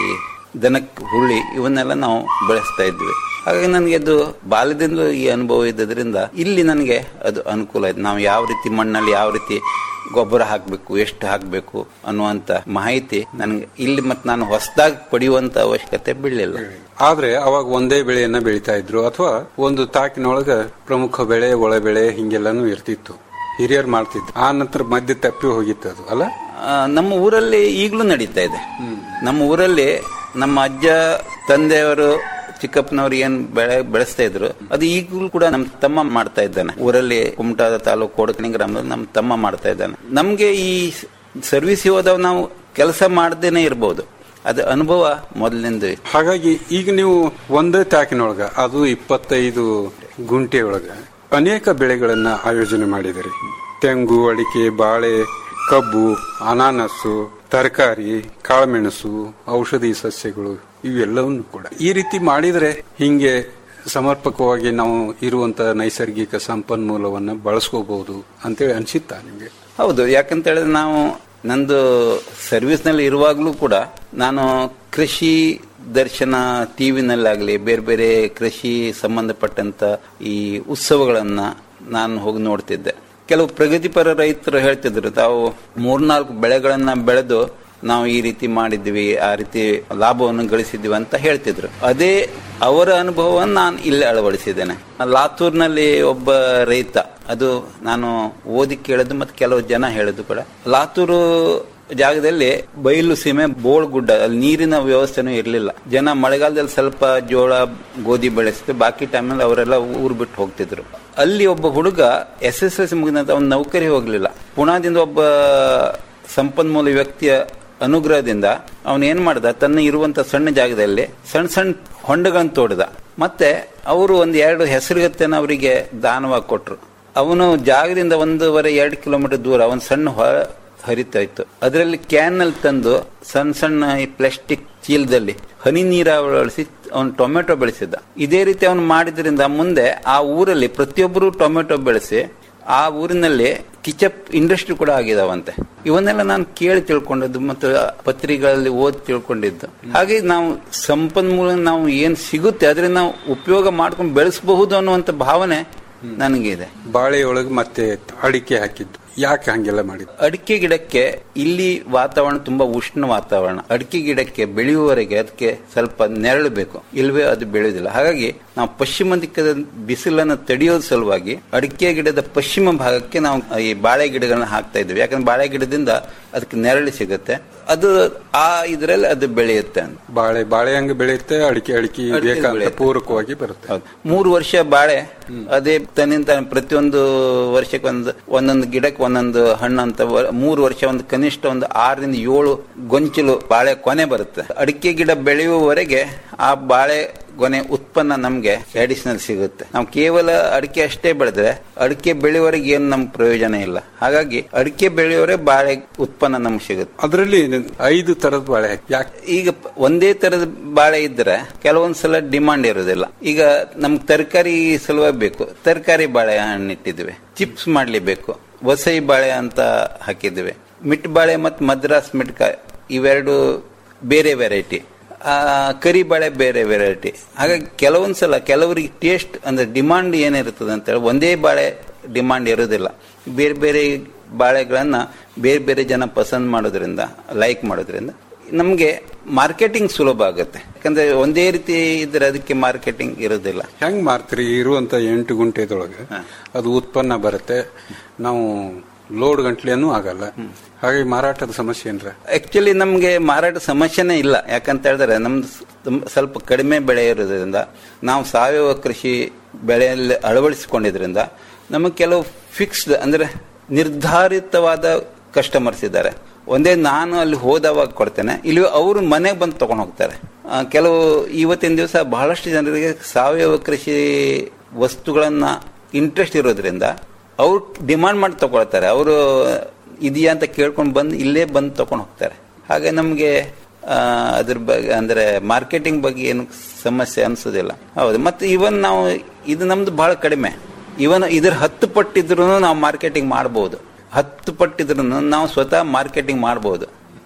D: ದನಕ್ಕೆ ಹುರುಳಿ ಇವನ್ನೆಲ್ಲ ನಾವು ಬೆಳೆಸ್ತಾ ಇದ್ವಿ ಹಾಗಾಗಿ ನನಗೆ ಅದು ಬಾಲ್ಯದಿಂದ ಈ ಅನುಭವ ಇದ್ದದ್ರಿಂದ ಇಲ್ಲಿ ನನಗೆ ಅದು ಅನುಕೂಲ ಆಯ್ತು ನಾವು ಯಾವ ರೀತಿ ಮಣ್ಣಲ್ಲಿ ಯಾವ ರೀತಿ ಗೊಬ್ಬರ ಹಾಕಬೇಕು ಎಷ್ಟು ಹಾಕಬೇಕು ಅನ್ನುವಂತ ಮಾಹಿತಿ ನನಗೆ ಇಲ್ಲಿ ಮತ್ತೆ ನಾನು ಹೊಸದಾಗಿ ಪಡೆಯುವಂತ ಅವಶ್ಯಕತೆ ಬೀಳಲಿಲ್ಲ
C: ಆದ್ರೆ ಅವಾಗ ಒಂದೇ ಬೆಳೆಯನ್ನ ಬೆಳಿತಾ ಇದ್ರು ಅಥವಾ ಒಂದು ತಾಕಿನೊಳಗ ಪ್ರಮುಖ ಬೆಳೆ ಒಳ ಬೆಳೆ ಹಿಂಗೆಲ್ಲಾನು ಇರ್ತಿತ್ತು ಹಿರಿಯರು ಮಾಡ್ತಿದ್ರು ಆ ನಂತರ ಮಧ್ಯ ತಪ್ಪಿ ಹೋಗಿತ್ತು ಅದು ಅಲ್ಲ
D: ಆ, ನಮ್ಮ ಊರಲ್ಲಿ ಈಗಲೂ ನಡೀತಾ ಇದೆ ನಮ್ಮ ಊರಲ್ಲಿ ನಮ್ಮ ಅಜ್ಜ ತಂದೆಯವರು ಚಿಕ್ಕಪ್ಪನವರು ಏನ್ ಬೆಳೆ ಬೆಳೆಸ್ತಾ ಇದ್ರು ಅದು ಈಗಲೂ ಕೂಡ ನಮ್ಮ ತಮ್ಮ ಮಾಡ್ತಾ ಇದ್ದಾನೆ ಊರಲ್ಲಿ ಕುಮಟಾದ ತಾಲೂಕು ಕೋಡಕಣಿ ಗ್ರಾಮದಲ್ಲಿ ನಮ್ಮ ತಮ್ಮ ಮಾಡ್ತಾ ಇದ್ದಾನೆ ನಮ್ಗೆ ಈ ಸರ್ವಿಸ್ ಹೋದವ್ ನಾವು ಕೆಲಸ ಮಾಡದೇನೆ ಇರ್ಬೋದು ಅದು ಅನುಭವ ಮೊದಲಿಂದ
C: ಹಾಗಾಗಿ ಈಗ ನೀವು ಒಂದೇ ತಾಕಿನೊಳಗ ಅದು ಇಪ್ಪತ್ತೈದು ಗುಂಟೆಯೊಳಗ ಅನೇಕ ಬೆಳೆಗಳನ್ನ ಆಯೋಜನೆ ಮಾಡಿದಿರಿ ತೆಂಗು ಅಡಿಕೆ ಬಾಳೆ ಕಬ್ಬು ಅನಾನಸ್ಸು ತರಕಾರಿ ಕಾಳುಮೆಣಸು ಔಷಧಿ ಸಸ್ಯಗಳು ಇವೆಲ್ಲವನ್ನು ಕೂಡ ಈ ರೀತಿ ಮಾಡಿದ್ರೆ ಹಿಂಗೆ ಸಮರ್ಪಕವಾಗಿ ನಾವು ಇರುವಂತ ನೈಸರ್ಗಿಕ ಸಂಪನ್ಮೂಲವನ್ನ ಬಳಸ್ಕೋಬಹುದು ಅಂತೇಳಿ ಅನ್ಸಿತ್ತಾ ನಿಮ್ಗೆ
D: ಹೌದು ಯಾಕಂತ ಹೇಳಿದ್ರೆ ನಾವು ನಂದು ಸರ್ವಿಸ್ ನಲ್ಲಿ ಇರುವಾಗಲೂ ಕೂಡ ನಾನು ಕೃಷಿ ದರ್ಶನ ಟಿವಿನಲ್ಲಾಗಲಿ ಬೇರೆ ಬೇರೆ ಕೃಷಿ ಸಂಬಂಧಪಟ್ಟಂತ ಈ ಉತ್ಸವಗಳನ್ನ ನಾನು ಹೋಗಿ ನೋಡ್ತಿದ್ದೆ ಕೆಲವು ಪ್ರಗತಿಪರ ರೈತರು ಹೇಳ್ತಿದ್ರು ತಾವು ಮೂರ್ನಾಲ್ಕು ಬೆಳೆಗಳನ್ನ ಬೆಳೆದು ನಾವು ಈ ರೀತಿ ಮಾಡಿದ್ವಿ ಆ ರೀತಿ ಲಾಭವನ್ನು ಗಳಿಸಿದ್ವಿ ಅಂತ ಹೇಳ್ತಿದ್ರು ಅದೇ ಅವರ ಅನುಭವವನ್ನು ನಾನು ಇಲ್ಲಿ ಅಳವಡಿಸಿದ್ದೇನೆ ಲಾತೂರ್ನಲ್ಲಿ ಒಬ್ಬ ರೈತ ಅದು ನಾನು ಓದಿ ಕೇಳಿದ್ದು ಮತ್ತೆ ಕೆಲವು ಜನ ಹೇಳಿದ್ದು ಕೂಡ ಲಾತೂರು ಜಾಗದಲ್ಲಿ ಬಯಲು ಸೀಮೆ ಬೋಳ್ಗುಡ್ಡ ಅಲ್ಲಿ ನೀರಿನ ವ್ಯವಸ್ಥೆನೂ ಇರಲಿಲ್ಲ ಜನ ಮಳೆಗಾಲದಲ್ಲಿ ಸ್ವಲ್ಪ ಜೋಳ ಗೋಧಿ ಬೆಳೆಸಿದ್ರು ಬಾಕಿ ಟೈಮಲ್ಲಿ ಅವರೆಲ್ಲ ಊರು ಬಿಟ್ಟು ಹೋಗ್ತಿದ್ರು ಅಲ್ಲಿ ಒಬ್ಬ ಹುಡುಗ ಎಸ್ ಎಸ್ ಎಲ್ ಸಿ ಮುಗಿದಂತ ಅವ್ನು ನೌಕರಿ ಹೋಗ್ಲಿಲ್ಲ ಪುಣಾದಿಂದ ಒಬ್ಬ ಸಂಪನ್ಮೂಲ ವ್ಯಕ್ತಿಯ ಅನುಗ್ರಹದಿಂದ ಅವನು ಏನ್ ಮಾಡ್ದ ತನ್ನ ಇರುವಂತ ಸಣ್ಣ ಜಾಗದಲ್ಲಿ ಸಣ್ಣ ಸಣ್ಣ ಹೊಂಡಗಳನ್ನು ತೋಡಿದ ಮತ್ತೆ ಅವರು ಒಂದ್ ಎರಡು ಹೆಸರುಗತ್ತೆನ ಅವರಿಗೆ ದಾನವಾಗಿ ಕೊಟ್ರು ಅವನು ಜಾಗದಿಂದ ಒಂದೂವರೆ ಎರಡು ಕಿಲೋಮೀಟರ್ ದೂರ ಒಂದು ಸಣ್ಣ ಹೊಳ ಹರಿತಾ ಇತ್ತು ಅದರಲ್ಲಿ ಕ್ಯಾನ್ ನಲ್ಲಿ ತಂದು ಸಣ್ಣ ಸಣ್ಣ ಈ ಪ್ಲಾಸ್ಟಿಕ್ ಚೀಲದಲ್ಲಿ ಹನಿ ನೀರಾವರಿ ಬಳಸಿ ಅವನು ಟೊಮೆಟೊ ಬೆಳೆಸಿದ್ದ ಇದೇ ರೀತಿ ಅವನು ಮಾಡಿದ್ರಿಂದ ಮುಂದೆ ಆ ಊರಲ್ಲಿ ಪ್ರತಿಯೊಬ್ಬರು ಟೊಮೆಟೊ ಬೆಳೆಸಿ ಆ ಊರಿನಲ್ಲಿ ಕಿಚಪ್ ಇಂಡಸ್ಟ್ರಿ ಕೂಡ ಆಗಿದಾವಂತೆ ಇವನ್ನೆಲ್ಲ ನಾನು ಕೇಳಿ ತಿಳ್ಕೊಂಡದ್ದು ಮತ್ತು ಪತ್ರಿಕೆಗಳಲ್ಲಿ ಓದಿ ತಿಳ್ಕೊಂಡಿದ್ದು ಹಾಗೆ ನಾವು ಸಂಪನ್ಮೂಲ ನಾವು ಏನ್ ಸಿಗುತ್ತೆ ಅದರಿಂದ ನಾವು ಉಪಯೋಗ ಮಾಡ್ಕೊಂಡು ಬೆಳೆಸಬಹುದು ಅನ್ನುವಂತ ಭಾವನೆ ನನಗಿದೆ
C: ಬಾಳೆಯೊಳಗೆ ಮತ್ತೆ ಅಡಿಕೆ ಹಾಕಿದ್ದು ಯಾಕೆ ಹಂಗೆಲ್ಲ ಮಾಡಿದ್ದು
D: ಅಡಿಕೆ ಗಿಡಕ್ಕೆ ಇಲ್ಲಿ ವಾತಾವರಣ ತುಂಬಾ ಉಷ್ಣ ವಾತಾವರಣ ಅಡಿಕೆ ಗಿಡಕ್ಕೆ ಬೆಳೆಯುವವರೆಗೆ ಅದಕ್ಕೆ ಸ್ವಲ್ಪ ನೆರಳು ಬೇಕು ಇಲ್ವೇ ಅದು ಬೆಳೆಯುವುದಿಲ್ಲ ಹಾಗಾಗಿ ನಾವು ಪಶ್ಚಿಮ ದಿಕ್ಕದ ಬಿಸಿಲನ್ನು ತಡೆಯೋದ್ ಸಲುವಾಗಿ ಅಡಿಕೆ ಗಿಡದ ಪಶ್ಚಿಮ ಭಾಗಕ್ಕೆ ನಾವು ಈ ಬಾಳೆ ಗಿಡಗಳನ್ನ ಹಾಕ್ತಾ ಇದ್ವಿ ಯಾಕಂದ್ರೆ ಬಾಳೆ ಗಿಡದಿಂದ ಅದಕ್ಕೆ ನೆರಳು ಸಿಗುತ್ತೆ ಅದು ಆ ಇದರಲ್ಲಿ ಅದು ಬೆಳೆಯುತ್ತೆ ಅಂತ
C: ಬಾಳೆ ಬಾಳೆ ಹಂಗ ಬೆಳೆಯುತ್ತೆ ಅಡಿಕೆ ಅಡಿಕೆ
D: ಅಡಿಕೆ
C: ಬೇಕಾದ
D: ಬೆಳೆಯುತ್ತೆ.
C: ಪೂರಕವಾಗಿ ಬರುತ್ತೆ
D: ಹೌದು ಮೂರು ವರ್ಷ ಬಾಳೆ ಅದೇ ತನ್ನಿಂದ ಪ್ರತಿಯೊಂದು ವರ್ಷಕ್ಕೆ ಒಂದು ಒಂದೊಂದು ಗಿಡಕ್ಕೆ ಒಂದೊಂದು ಹಣ್ಣು ಅಂತ ವ- ಮೂರು ವರ್ಷ ಒಂದು ಕನಿಷ್ಠ ಒಂದು ಆರರಿಂದ ಏಳು ಗೊಂಚಲು ಬಾಳೆ ಕೊನೆ ಬರುತ್ತೆ ಅಡಿಕೆ ಗಿಡ ಬೆಳೆಯುವವರೆಗೆ ಆ ಬಾಳೆ ಗೊನೆ ಉತ್ಪನ್ನ ನಮ್ಗೆ ಅಡಿಷನಲ್ ಸಿಗುತ್ತೆ ನಾವು ಕೇವಲ ಅಡಿಕೆ ಅಷ್ಟೇ ಬೆಳೆದ್ರೆ ಅಡಿಕೆ ಬೆಳೆಯುವವರೆಗೆ ಏನು ನಮ್ಗೆ ಪ್ರಯೋಜನ ಇಲ್ಲ ಹಾಗಾಗಿ ಅಡಿಕೆ ಬೆಳೆಯುವವರೆ ಬಾಳೆ ಉತ್ಪನ್ನ ನಮ್ಗೆ ಸಿಗುತ್ತೆ
C: ಅದರಲ್ಲಿ ಐದು ತರದ ಬಾಳೆ ಹಾಕಿ ಯಾಕೆ
D: ಈಗ ಪ- ಒಂದೇ ತರದ ಬಾಳೆ ಇದ್ರೆ ಕೆಲವೊಂದ್ಸಲ ಡಿಮಾಂಡ್ ಇರೋದಿಲ್ಲ ಈಗ ನಮ್ಗೆ ತರಕಾರಿ ಸಲುವಾಗಿ ಬೇಕು ತರಕಾರಿ ಬಾಳೆ ಹಣ್ಣು ಇಟ್ಟಿದ್ವಿ ಚಿಪ್ಸ್ ಮಾಡ್ಲಿಬೇಕು ವಸೈ ಬಾಳೆ ಅಂತ ಹಾಕಿದ್ವಿ ಮಿಟ್ ಬಾಳೆ ಮತ್ತು ಮದ್ರಾಸ್ ಮಿಟ್ಕಾಯಿ ಇವೆರಡು ಬೇರೆ ವೆರೈಟಿ ಆ ಕರಿ ಬಾಳೆ ಬೇರೆ ವೆರೈಟಿ ಹಾಗಾಗಿ ಕೆಲವೊಂದ್ಸಲ ಕೆಲವರಿಗೆ ಟೇಸ್ಟ್ ಅಂದ್ರೆ ಡಿಮಾಂಡ್ ಏನಿರ್ತದೆ ಅಂತ ಹೇಳಿ ಒಂದೇ ಬಾಳೆ ಡಿಮಾಂಡ್ ಇರೋದಿಲ್ಲ ಬೇರೆ ಬೇರೆ ಬಾಳೆಗಳನ್ನ ಬೇರೆ ಬೇರೆ ಜನ ಪಸಂದ್ ಮಾಡೋದ್ರಿಂದ ಲೈಕ್ ಮಾಡೋದ್ರಿಂದ ನಮಗೆ ಮಾರ್ಕೆಟಿಂಗ್ ಸುಲಭ ಆಗುತ್ತೆ ಯಾಕಂದ್ರೆ ಒಂದೇ ರೀತಿ ಇದ್ರೆ ಅದಕ್ಕೆ ಮಾರ್ಕೆಟಿಂಗ್ ಇರೋದಿಲ್ಲ
C: ಹೆಂಗ್ ಮಾರ್ತೀರಿ ಇರುವಂತ ಎಂಟು ಗುಂಟೆದೊಳಗೆ
D: ಹಾ.
C: ಅದು ಉತ್ಪನ್ನ ಬರುತ್ತೆ ನಾವು ಲೋಡ್ ಗಂಟ್ಲೆನೂ ಆಗಲ್ಲ ಹಾಗಾಗಿ ಮಾರಾಟದ ಸಮಸ್ಯೆ ಏನ್ರ
D: ಆಕ್ಚುಲಿ ನಮಗೆ ಮಾರಾಟ ಸಮಸ್ಯೆನೇ ಇಲ್ಲ ಯಾಕಂತ ಹೇಳಿದ್ರೆ ನಮ್ದು ಸ್- ತುಂಬ- ಸ್ವಲ್ಪ ಕಡಿಮೆ ಬೆಳೆ ಇರೋದ್ರಿಂದ ನಾವು ಸಾವಯವ ಕೃಷಿ ಬೆಳೆಯಲ್ಲಿ ಅಳವಡಿಸಿಕೊಂಡಿದ್ರಿಂದ ನಮಗೆ ಕೆಲವು ಫಿಕ್ಸ್ಡ್ ಅಂದ್ರೆ ನಿರ್ಧಾರಿತವಾದ ಕಸ್ಟಮರ್ಸ್ ಇದ್ದಾರೆ ಒಂದೇ ನಾನು ಅಲ್ಲಿ ಹೋದವಾಗ ಕೊಡ್ತೇನೆ ಇಲ್ಲಿ ಅವರು ಮನೆಗೆ ಬಂದು ತಗೊಂಡು ಹೋಗ್ತಾರೆ ಆ, ಕೆಲವು ಇವತ್ತಿನ ದಿವಸ ಬಹಳಷ್ಟು ಜನರಿಗೆ ಸಾವಯವ ಕೃಷಿ ವಸ್ತುಗಳನ್ನ ಇಂಟ್ರೆಸ್ಟ್ ಇರೋದ್ರಿಂದ ಅವ್ರು ಡಿಮಾಂಡ್ ಮಾಡಿ ತಗೊಳ್ತಾರೆ ಅವರು ಇದೆಯಾ ಅಂತ ಕೇಳ್ಕೊಂಡು ಬಂದು ಇಲ್ಲೇ ಬಂದು ತಗೊಂಡು ಹೋಗ್ತಾರೆ ಹಾಗೆ ನಮಗೆ ಅದ್ರ ಬಗ್ಗೆ ಅಂದ್ರೆ ಮಾರ್ಕೆಟಿಂಗ್ ಬಗ್ಗೆ ಏನು ಸಮಸ್ಯೆ ಅನ್ಸೋದಿಲ್ಲ ಹೌದು ಮತ್ತೆ ಇವನ್ ನಾವು ಇದು ನಮ್ದು ಬಹಳ ಕಡಿಮೆ ಇವನ್ ಇದ್ರ ಹತ್ತು ಪಟ್ಟಿದ್ರು ನಾವು ಮಾರ್ಕೆಟಿಂಗ್ ಮಾಡಬಹುದು ಹತ್ತು ಪಟ್ಟಿದ್ರು ನಾವು ಸ್ವತಃ ಮಾರ್ಕೆಟಿಂಗ್ ಮಾಡಬಹುದು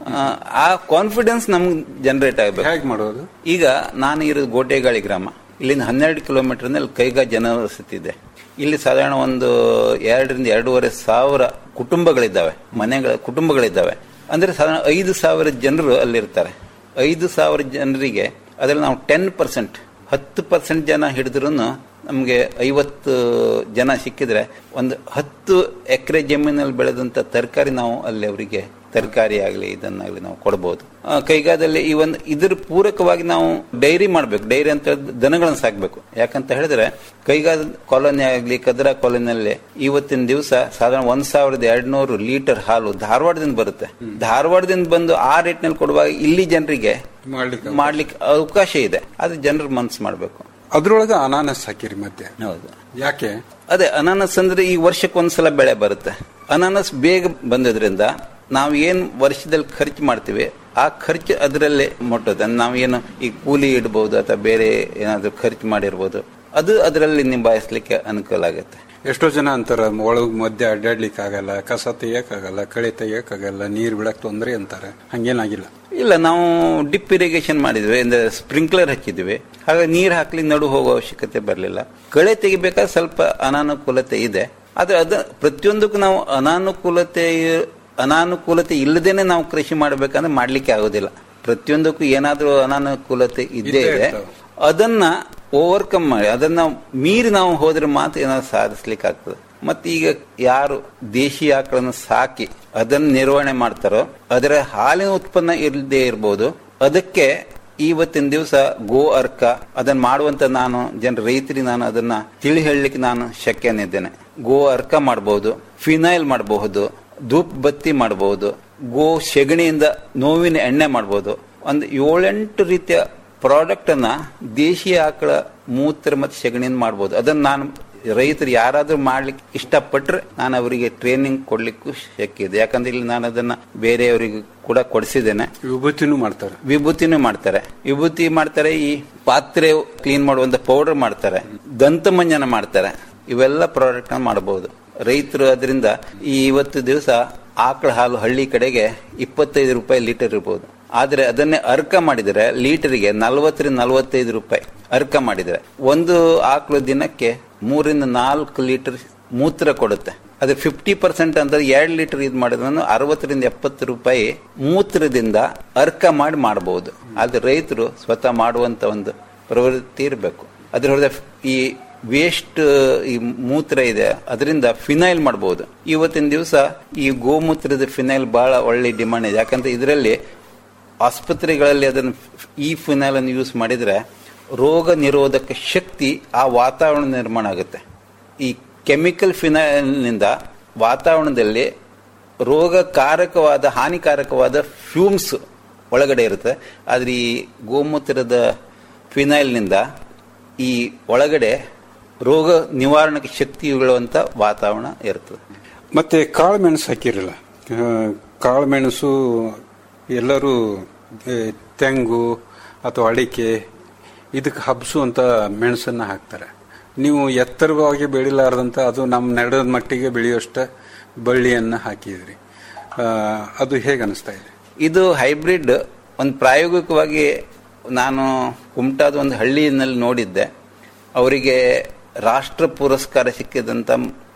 D: ಆ, ಆ ಕಾನ್ಫಿಡೆನ್ಸ್ ನಮ್ಗೆ ಜನರೇಟ್ ಆಗಬೇಕು
C: ಹೇಗೆ ಮಾಡೋದು
D: ಈಗ ನಾನು ಇರೋದು ಗೋಟೆಗಾಳಿ ಗ್ರಾಮ ಇಲ್ಲಿಂದ ಹನ್ನೆರಡು ಕಿಲೋಮೀಟರ್ ನಲ್ಲಿ ಕೈಗಾ ಜನವಸತಿ ಇದೆ ಇಲ್ಲಿ ಸಾಧಾರಣ ಒಂದು ಎರಡರಿಂದ ಎರಡೂವರೆ ಸಾವಿರ ಕುಟುಂಬಗಳಿದ್ದಾವೆ ಮನೆಗಳ ಕುಟುಂಬಗಳಿದ್ದಾವೆ ಅಂದ್ರೆ ಸಾಧಾರಣ ಐದು ಸಾವಿರ ಜನರು ಅಲ್ಲಿರ್ತಾರೆ ಐದು ಸಾವಿರ ಜನರಿಗೆ ಅದರಲ್ಲಿ ನಾವು ಟೆನ್ ಪರ್ಸೆಂಟ್ ಹತ್ತು ಪರ್ಸೆಂಟ್ ಜನ ಹಿಡಿದ್ರು ನಮಗೆ ಐವತ್ತು ಜನ ಸಿಕ್ಕಿದ್ರೆ ಒಂದು ಹತ್ತು ಎಕರೆ ಜಮೀನಲ್ಲಿ ಬೆಳೆದಂತ ತರಕಾರಿ ನಾವು ಅಲ್ಲಿ ಅವರಿಗೆ ತರಕಾರಿ ಆಗಲಿ ಇದನ್ನಾಗಲಿ ನಾವು ಕೊಡಬಹುದು ಆ, ಕೈಗಾದಲ್ಲಿ ಈ ಒಂದು ಇದ್ರ ಪೂರಕವಾಗಿ ನಾವು ಡೈರಿ ಮಾಡ್ಬೇಕು ಡೈರಿ ಅಂತ ಹೇಳಿದ್ರೆ ದನಗಳನ್ನು ಸಾಕ್ಬೇಕು ಯಾಕಂತ ಹೇಳಿದ್ರೆ ಕೈಗಾದ ಕಾಲೋನಿ ಆಗಲಿ ಕದ್ರಾ ಕಾಲೋನಿಯಲ್ಲಿ ಇವತ್ತಿನ ದಿವಸ ಸಾಧಾರಣ ಒಂದ್ ಸಾವಿರದ ಎರಡ್ನೂರು ಲೀಟರ್ ಹಾಲು ಧಾರವಾಡದಿಂದ ಬರುತ್ತೆ ಧಾರವಾಡದಿಂದ ಬಂದು ಆ ರೇಟ್ನಲ್ಲಿ ಕೊಡುವಾಗ ಇಲ್ಲಿ ಜನರಿಗೆ
C: ಮಾಡ್ಲಿಕ್ಕೆ
D: ಮಾಡ್ಲಿಕ್ಕೆ ಅವಕಾಶ ಇದೆ ಆದ್ರೆ ಜನರು ಮನ್ಸು ಮಾಡ್ಬೇಕು
C: ಅದ್ರೊಳಗೆ ಅನಾನಸ್ ಹಾಕಿರಿ ಮಧ್ಯೆ
D: ಹೌದು
C: ಯಾಕೆ
D: ಅದೇ ಅನಾನಸ್ ಅಂದ್ರೆ ಈ ವರ್ಷಕ್ಕೆ ಒಂದ್ಸಲ ಬೆಳೆ ಬರುತ್ತೆ ಅನಾನಸ್ ಬೇಗ ಬಂದಿದ್ರಿಂದ ನಾವು ಏನ್ ವರ್ಷದಲ್ಲಿ ಖರ್ಚು ಮಾಡ್ತೀವಿ ಆ ಖರ್ಚು ಅದರಲ್ಲೇ ಮುಟ್ಟೋದು ನಾವು ಏನು ಈ ಕೂಲಿ ಇಡಬಹುದು ಅಥವಾ ಬೇರೆ ಏನಾದ್ರು ಖರ್ಚು ಮಾಡಿರ್ಬೋದು ಅದು ಅದರಲ್ಲಿ ನಿಭಾಯಿಸ್ಲಿಕ್ಕೆ ಅನುಕೂಲ ಆಗುತ್ತೆ
C: ಎಷ್ಟೋ ಜನ ಅಂತಾರ ಒಳಗ್ ಮಧ್ಯೆ ಅಡ್ಡಾಡ್ಲಿಕ್ಕೆ ಆಗಲ್ಲ ಕಸ ತೆಗಿಯಕ್ಕಾಗಲ್ಲ ಕಳೆ ತೆಗಿಯಕ್ಕಾಗಲ್ಲ ನೀರ್ ಬಿಡಕ್ ತೊಂದ್ರೆ ಅಂತಾರೆ ಹಂಗೇನಾಗಿಲ್ಲ
D: ಇಲ್ಲ ನಾವು ಡಿಪ್ ಇರಿಗೇಷನ್ ಮಾಡಿದ್ವಿ ಅಂದ್ರೆ ಸ್ಪ್ರಿಂಕ್ಲರ್ ಹಚ್ಚಿದ್ವಿ ಹಾಗಾಗಿ ನೀರ್ ಹಾಕ್ಲಿ ನಡು ಹೋಗೋ ಅವಶ್ಯಕತೆ ಬರಲಿಲ್ಲ ಕಳೆ ತೆಗಿಬೇಕಾದ್ರೆ ಸ್ವಲ್ಪ ಅನಾನುಕೂಲತೆ ಇದೆ ಆದ್ರೆ ಅದ ಪ್ರತಿಯೊಂದಕ್ಕೂ ನಾವು ಅನಾನುಕೂಲತೆ ಅನಾನುಕೂಲತೆ ಇಲ್ಲದೇನೆ ನಾವು ಕೃಷಿ ಮಾಡ್ಬೇಕಂದ್ರೆ ಮಾಡ್ಲಿಕ್ಕೆ ಆಗೋದಿಲ್ಲ ಪ್ರತಿಯೊಂದಕ್ಕೂ ಏನಾದ್ರೂ ಅನಾನುಕೂಲತೆ ಇದ್ದೇ
C: ಇದ್ದೇ
D: ಇದೆ
C: ಇರ್ತಾವೆ.
D: ಅದನ್ನ ಓವರ್ಕಮ್ ಮಾಡಿ ಅದನ್ನ ಮೀರಿ ನಾವು ಹೋದ್ರೆ ಮಾತ್ರ ಏನಾದ್ರು ಸಾಧಿಸ್ಲಿಕ್ಕೆ ಆಗ್ತದೆ ಮತ್ತೆ ಈಗ ಯಾರು ದೇಶಿ ಆಕಳನ್ನು ಸಾಕಿ ಅದನ್ನ ನಿರ್ವಹಣೆ ಮಾಡ್ತಾರೋ ಅದರ ಹಾಲಿನ ಉತ್ಪನ್ನ ಇಲ್ಲದೆ ಇರಬಹುದು ಅದಕ್ಕೆ ಇವತ್ತಿನ ದಿವಸ ಗೋ ಅರ್ಕ ಅದನ್ನ ಮಾಡುವಂತ ನಾನು ಜನ ರೈತರಿಗೆ ನಾನು ಅದನ್ನ ತಿಳಿ ಹೇಳಲಿಕ್ಕೆ ನಾನು ಶಕ್ಯನಿದ್ದೇನೆ ಗೋ ಅರ್ಕ ಮಾಡಬಹುದು ಫಿನೈಲ್ ಮಾಡಬಹುದು ಧೂಪ್ ಬತ್ತಿ ಮಾಡಬಹುದು ಗೋ ಸೆಗಣಿಯಿಂದ ನೋವಿನ ಎಣ್ಣೆ ಮಾಡಬಹುದು ಒಂದು ಏಳೆಂಟು ರೀತಿಯ ಪ್ರಾಡಕ್ಟ್ ಅನ್ನ ದೇಶಿ ಆಕಳ ಮೂತ್ರ ಮತ್ತು ಸೆಗಣಿಯಿಂದ ಮಾಡ್ಬೋದು ಅದನ್ನ ನಾನು ರೈತರು ಯಾರಾದ್ರೂ ಮಾಡ್ಲಿಕ್ಕೆ ಇಷ್ಟಪಟ್ರೆ ನಾನು ಅವರಿಗೆ ಟ್ರೈನಿಂಗ್ ಕೊಡ್ಲಿಕ್ಕೂ ಶಕ್ಯ ಇದೆ ಯಾಕಂದ್ರೆ ಇಲ್ಲಿ ನಾನು ಅದನ್ನ ಬೇರೆಯವರಿಗೆ ಕೂಡ ಕೊಡಿಸಿದ್ದೇನೆ
C: ವಿಭೂತಿನೂ ಮಾಡ್ತಾರೆ
D: ವಿಭೂತಿನೂ ಮಾಡ್ತಾರೆ ವಿಭೂತಿ ಮಾಡ್ತಾರೆ ಈ ಪಾತ್ರೆ ಕ್ಲೀನ್ ಮಾಡುವಂತ ಪೌಡರ್ ಮಾಡ್ತಾರೆ ದಂತಮಂಜನ ಮಾಡ್ತಾರೆ ಇವೆಲ್ಲ ಪ್ರಾಡಕ್ಟ್ ಮಾಡಬಹುದು ರೈತರು ಅದರಿಂದ ಈ ಇವತ್ತು ದಿವಸ ಆಕಳ ಹಾಲು ಹಳ್ಳಿ ಕಡೆಗೆ ಇಪ್ಪತ್ತೈದು ರೂಪಾಯಿ ಲೀಟರ್ ಇರ್ಬೋದು ಆದ್ರೆ ಅದನ್ನೇ ಅರ್ಕ ಮಾಡಿದರೆ ಲೀಟರ್ಗೆ ನಲವತ್ತರಿಂದ ನಲವತ್ತೈದು ರೂಪಾಯಿ ಅರ್ಕ ಮಾಡಿದರೆ ಒಂದು ಆಕಳು ದಿನಕ್ಕೆ ಮೂರಿಂದ ನಾಲ್ಕು ಲೀಟರ್ ಮೂತ್ರ ಕೊಡುತ್ತೆ ಅದು ಫಿಫ್ಟಿ ಪರ್ಸೆಂಟ್ ಅಂದ್ರೆ ಎರಡು ಲೀಟರ್ ಇದು ಮಾಡಿದ್ರು ಅರವತ್ತರಿಂದ ಎಪ್ಪತ್ತು ರೂಪಾಯಿ ಮೂತ್ರದಿಂದ ಅರ್ಕ ಮಾಡಿ ಮಾಡಬಹುದು ಆದ್ರೆ ರೈತರು ಸ್ವತಃ ಮಾಡುವಂತ ಒಂದು ಪ್ರವೃತ್ತಿ ಇರಬೇಕು ಅದ್ರ ಹೊರದೆ ಈ ವೇಸ್ಟ್ ಈ ಮೂತ್ರ ಇದೆ ಅದರಿಂದ ಫಿನೈಲ್ ಮಾಡಬಹುದು ಇವತ್ತಿನ ದಿವಸ ಈ ಗೋಮೂತ್ರದ ಫಿನೈಲ್ ಬಹಳ ಒಳ್ಳೆ ಡಿಮಾಂಡ್ ಇದೆ ಯಾಕಂದ್ರೆ ಇದರಲ್ಲಿ ಆಸ್ಪತ್ರೆಗಳಲ್ಲಿ ಅದನ್ನು ಈ ಫಿನೈಲ್ ಅನ್ನು ಯೂಸ್ ಮಾಡಿದ್ರೆ ರೋಗ ನಿರೋಧಕ ಶಕ್ತಿ ಆ ವಾತಾವರಣ ನಿರ್ಮಾಣ ಆಗುತ್ತೆ ಈ ಕೆಮಿಕಲ್ ಫಿನೈಲ್ನಿಂದ ವಾತಾವರಣದಲ್ಲಿ ರೋಗಕಾರಕವಾದ ಹಾನಿಕಾರಕವಾದ ಫ್ಯೂಮ್ಸ್ ಒಳಗಡೆ ಇರುತ್ತೆ ಆದ್ರೆ ಈ ಗೋಮೂತ್ರದ ಫಿನೈಲ್ನಿಂದ ಈ ಒಳಗಡೆ ರೋಗ ನಿವಾರಣಕ್ಕೆ ಶಕ್ತಿ ಉಳ್ಳುವಂತ ವಾತಾವರಣ ಇರ್ತದೆ
C: ಮತ್ತೆ ಕಾಳು ಮೆಣಸು ಹಾಕಿರಲ್ಲ ಕಾಳು ಮೆಣಸು ಎಲ್ಲರೂ ಏ, ತೆಂಗು ಅಥವಾ ಅಡಿಕೆ ಇದಕ್ಕೆ ಹಬ್ಸುವಂತ ಮೆಣಸನ್ನ ಹಾಕ್ತಾರೆ ನೀವು ಎತ್ತರವಾಗಿ ಬೆಳಿಲಾರ್ದಂತ ಅದು ನಮ್ಮ ನಡೆದ ಮಟ್ಟಿಗೆ ಬೆಳೆಯುವಷ್ಟ ಬಳ್ಳಿಯನ್ನ ಹಾಕಿದ್ರಿ ಆ, ಅದು ಹೇಗೆ ಅನಿಸ್ತಾ ಇದೆ
D: ಇದು ಹೈಬ್ರಿಡ್ ಒಂದು ಪ್ರಾಯೋಗಿಕವಾಗಿ ನಾನು ಕುಮಟಾದ ಒಂದು ಹಳ್ಳಿಯಲ್ಲಿ ನೋಡಿದ್ದೆ ಅವರಿಗೆ ರಾಷ್ಟ್ರ ಪುರಸ್ಕಾರ ಸಿಕ್ಕಿದಂತ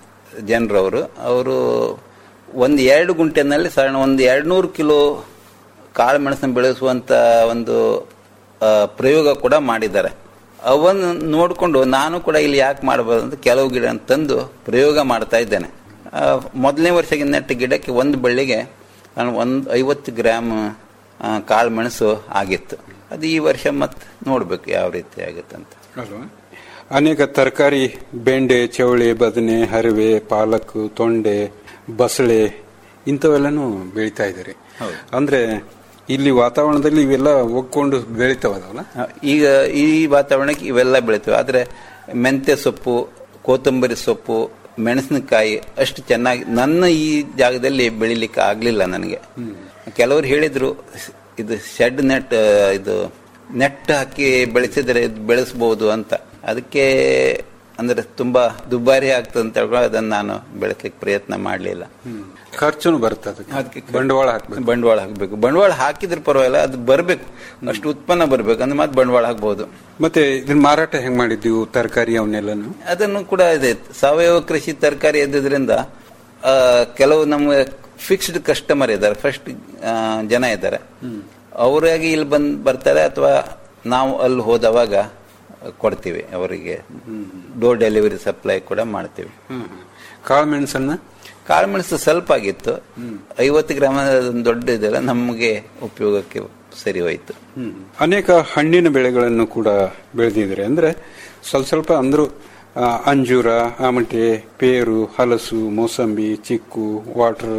D: ಜನರವರು ಅವರು ಒಂದು ಎರಡು ಗುಂಟೆನಲ್ಲಿ ಸಾಧಾರಣ ಒಂದು ಎರಡ್ನೂರು ಕಿಲೋ ಕಾಳು ಮೆಣಸನ್ನು ಬೆಳೆಸುವಂತ ಒಂದು ಆ, ಪ್ರಯೋಗ ಕೂಡ ಮಾಡಿದ್ದಾರೆ ಅವನ್ನು ನೋಡಿಕೊಂಡು ನಾನು ಕೂಡ ಇಲ್ಲಿ ಯಾಕೆ ಮಾಡಬಾರ್ದು ಅಂತ ಕೆಲವು ಗಿಡ ತಂದು ಪ್ರಯೋಗ ಮಾಡ್ತಾ ಇದ್ದೇನೆ ಆ, ಮೊದಲನೇ ವರ್ಷಕ್ಕೆ ನೆಟ್ಟ ಗಿಡಕ್ಕೆ ಒಂದು ಬಳ್ಳಿಗೆ ನಾನು ಒಂದು ಐವತ್ತು ಗ್ರಾಮ್ ಆ, ಕಾಳು ಮೆಣಸು ಆಗಿತ್ತು ಅದು ಈ ವರ್ಷ ಮತ್ತೆ ನೋಡ್ಬೇಕು ಯಾವ ರೀತಿ ಆಗುತ್ತೆ ಅಂತ
C: ಅಲ್ವಾ ಅನೇಕ ತರಕಾರಿ ಬೆಂಡೆ ಚವಳಿ ಬದನೆ ಹರಿವೆ ಪಾಲಕ್ ತೊಂಡೆ ಬಸಳೆ ಇಂಥವೆಲ್ಲನೂ ಬೆಳಿತಾ ಇದ್ದೀರಿ ಅಂದ್ರೆ ಇಲ್ಲಿ ವಾತಾವರಣದಲ್ಲಿ ಇವೆಲ್ಲ ಒಗ್ಕೊಂಡು ಬೆಳಿತಾವಲ್ಲ
D: ಆ, ಈಗ ಈ ವಾತಾವರಣಕ್ಕೆ ಇವೆಲ್ಲ ಬೆಳಿತವೆ ಆದ್ರೆ ಮೆಂತ್ಯ ಸೊಪ್ಪು ಕೊತ್ತಂಬರಿ ಸೊಪ್ಪು ಮೆಣಸಿನಕಾಯಿ ಅಷ್ಟು ಚೆನ್ನಾಗಿ ನನ್ನ ಈ ಜಾಗದಲ್ಲಿ ಬೆಳಿಲಿಕ್ಕೆ ಆಗ್ಲಿಲ್ಲ ನನಗೆ ಕೆಲವರು ಹೇಳಿದ್ರು ಇದು ಶೆಡ್ ನೆಟ್ ಇದು ನೆಟ್ ಹಾಕಿ ಬೆಳೆಸಿದ್ರೆ ಇದು ಬೆಳೆಸಬಹುದು ಅಂತ ಅದಕ್ಕೆ ಅಂದ್ರೆ ತುಂಬಾ ದುಬಾರಿ ಆಗ್ತದೆ ಅಂತ ಹೇಳ್ಕೊಂಡು ಅದನ್ನ ನಾನು ಬೆಳಕಕ್ಕೆ ಪ್ರಯತ್ನ ಮಾಡಲಿಲ್ಲ
C: ಖರ್ಚುನು ಬರುತ್ತೆ ಅದಕ್ಕೆ
D: ಅದಕ್ಕೆ
C: ಬಂಡವಾಳ ಹಾಕ್ಬೇಕು
D: ಬಂಡವಾಳ ಹಾಕ್ಬೇಕು ಬಂಡವಾಳ ಹಾಕಿದ್ರೆ ಪರವಾಗಿಲ್ಲ ಅದು ಬರಬೇಕು ಅಷ್ಟು ಉತ್ಪನ್ನ ಬರಬೇಕು ಅಂದ್ರೆ ಮತ್ತೆ ಬಂಡವಾಳ ಹಾಕ್ಬಹುದು
C: ಮತ್ತೆ ಇದನ್ನ ಮಾರಾಟ ಹೆಂಗ್ ಮಾಡಿದ್ದೀವಿ ತರಕಾರಿ ಅವನ್ನೆಲ್ಲನು
D: ಅದನ್ನು ಕೂಡ ಇದೆ ಸಾವಯವ ಕೃಷಿ ತರಕಾರಿ ಇದ್ದಿದ್ರಿಂದ ಆ, ಕೆಲವು ನಮ್ಮ ಫಿಕ್ಸ್ಡ್ ಕಸ್ಟಮರ್ ಇದ್ದಾರೆ ಫಸ್ಟ್ ಜನ ಇದ್ದಾರೆ ಅವರಾಗಿ ಇಲ್ಲಿ ಬಂದ್ ಬರ್ತಾರೆ ಅಥವಾ ನಾವು ಅಲ್ಲಿ ಹೋದವಾಗ ಕೊಡ್ತೀವಿ ಅವರಿಗೆ ಡೋರ್ ಡೆಲಿವರಿ ಸಪ್ಲೈ ಕೂಡ ಮಾಡ್ತೀವಿ
C: ಕಾಳು ಮೆಣಸನ್ನ
D: ಕಾಳುಮೆಣಸು ಸ್ವಲ್ಪ ಆಗಿತ್ತು ಐವತ್ತು ಗ್ರಾಮ ಅದೊಂದು ದೊಡ್ಡ ಇದೆಲ್ಲ ನಮಗೆ ಉಪಯೋಗಕ್ಕೆ ಸರಿ ಹೋಯ್ತು
C: ಅನೇಕ ಹಣ್ಣಿನ ಬೆಳೆಗಳನ್ನು ಕೂಡ ಬೆಳೆದಿದ್ದಾರೆ ಅಂದ್ರೆ ಸ್ವಲ್ಪ ಸ್ವಲ್ಪ ಅಂದ್ರು ಆ, ಅಂಜೂರ ಆಮಟೆ ಪೇರು ಹಲಸು ಮೋಸಂಬಿ ಚಿಕ್ಕು ವಾಟರ್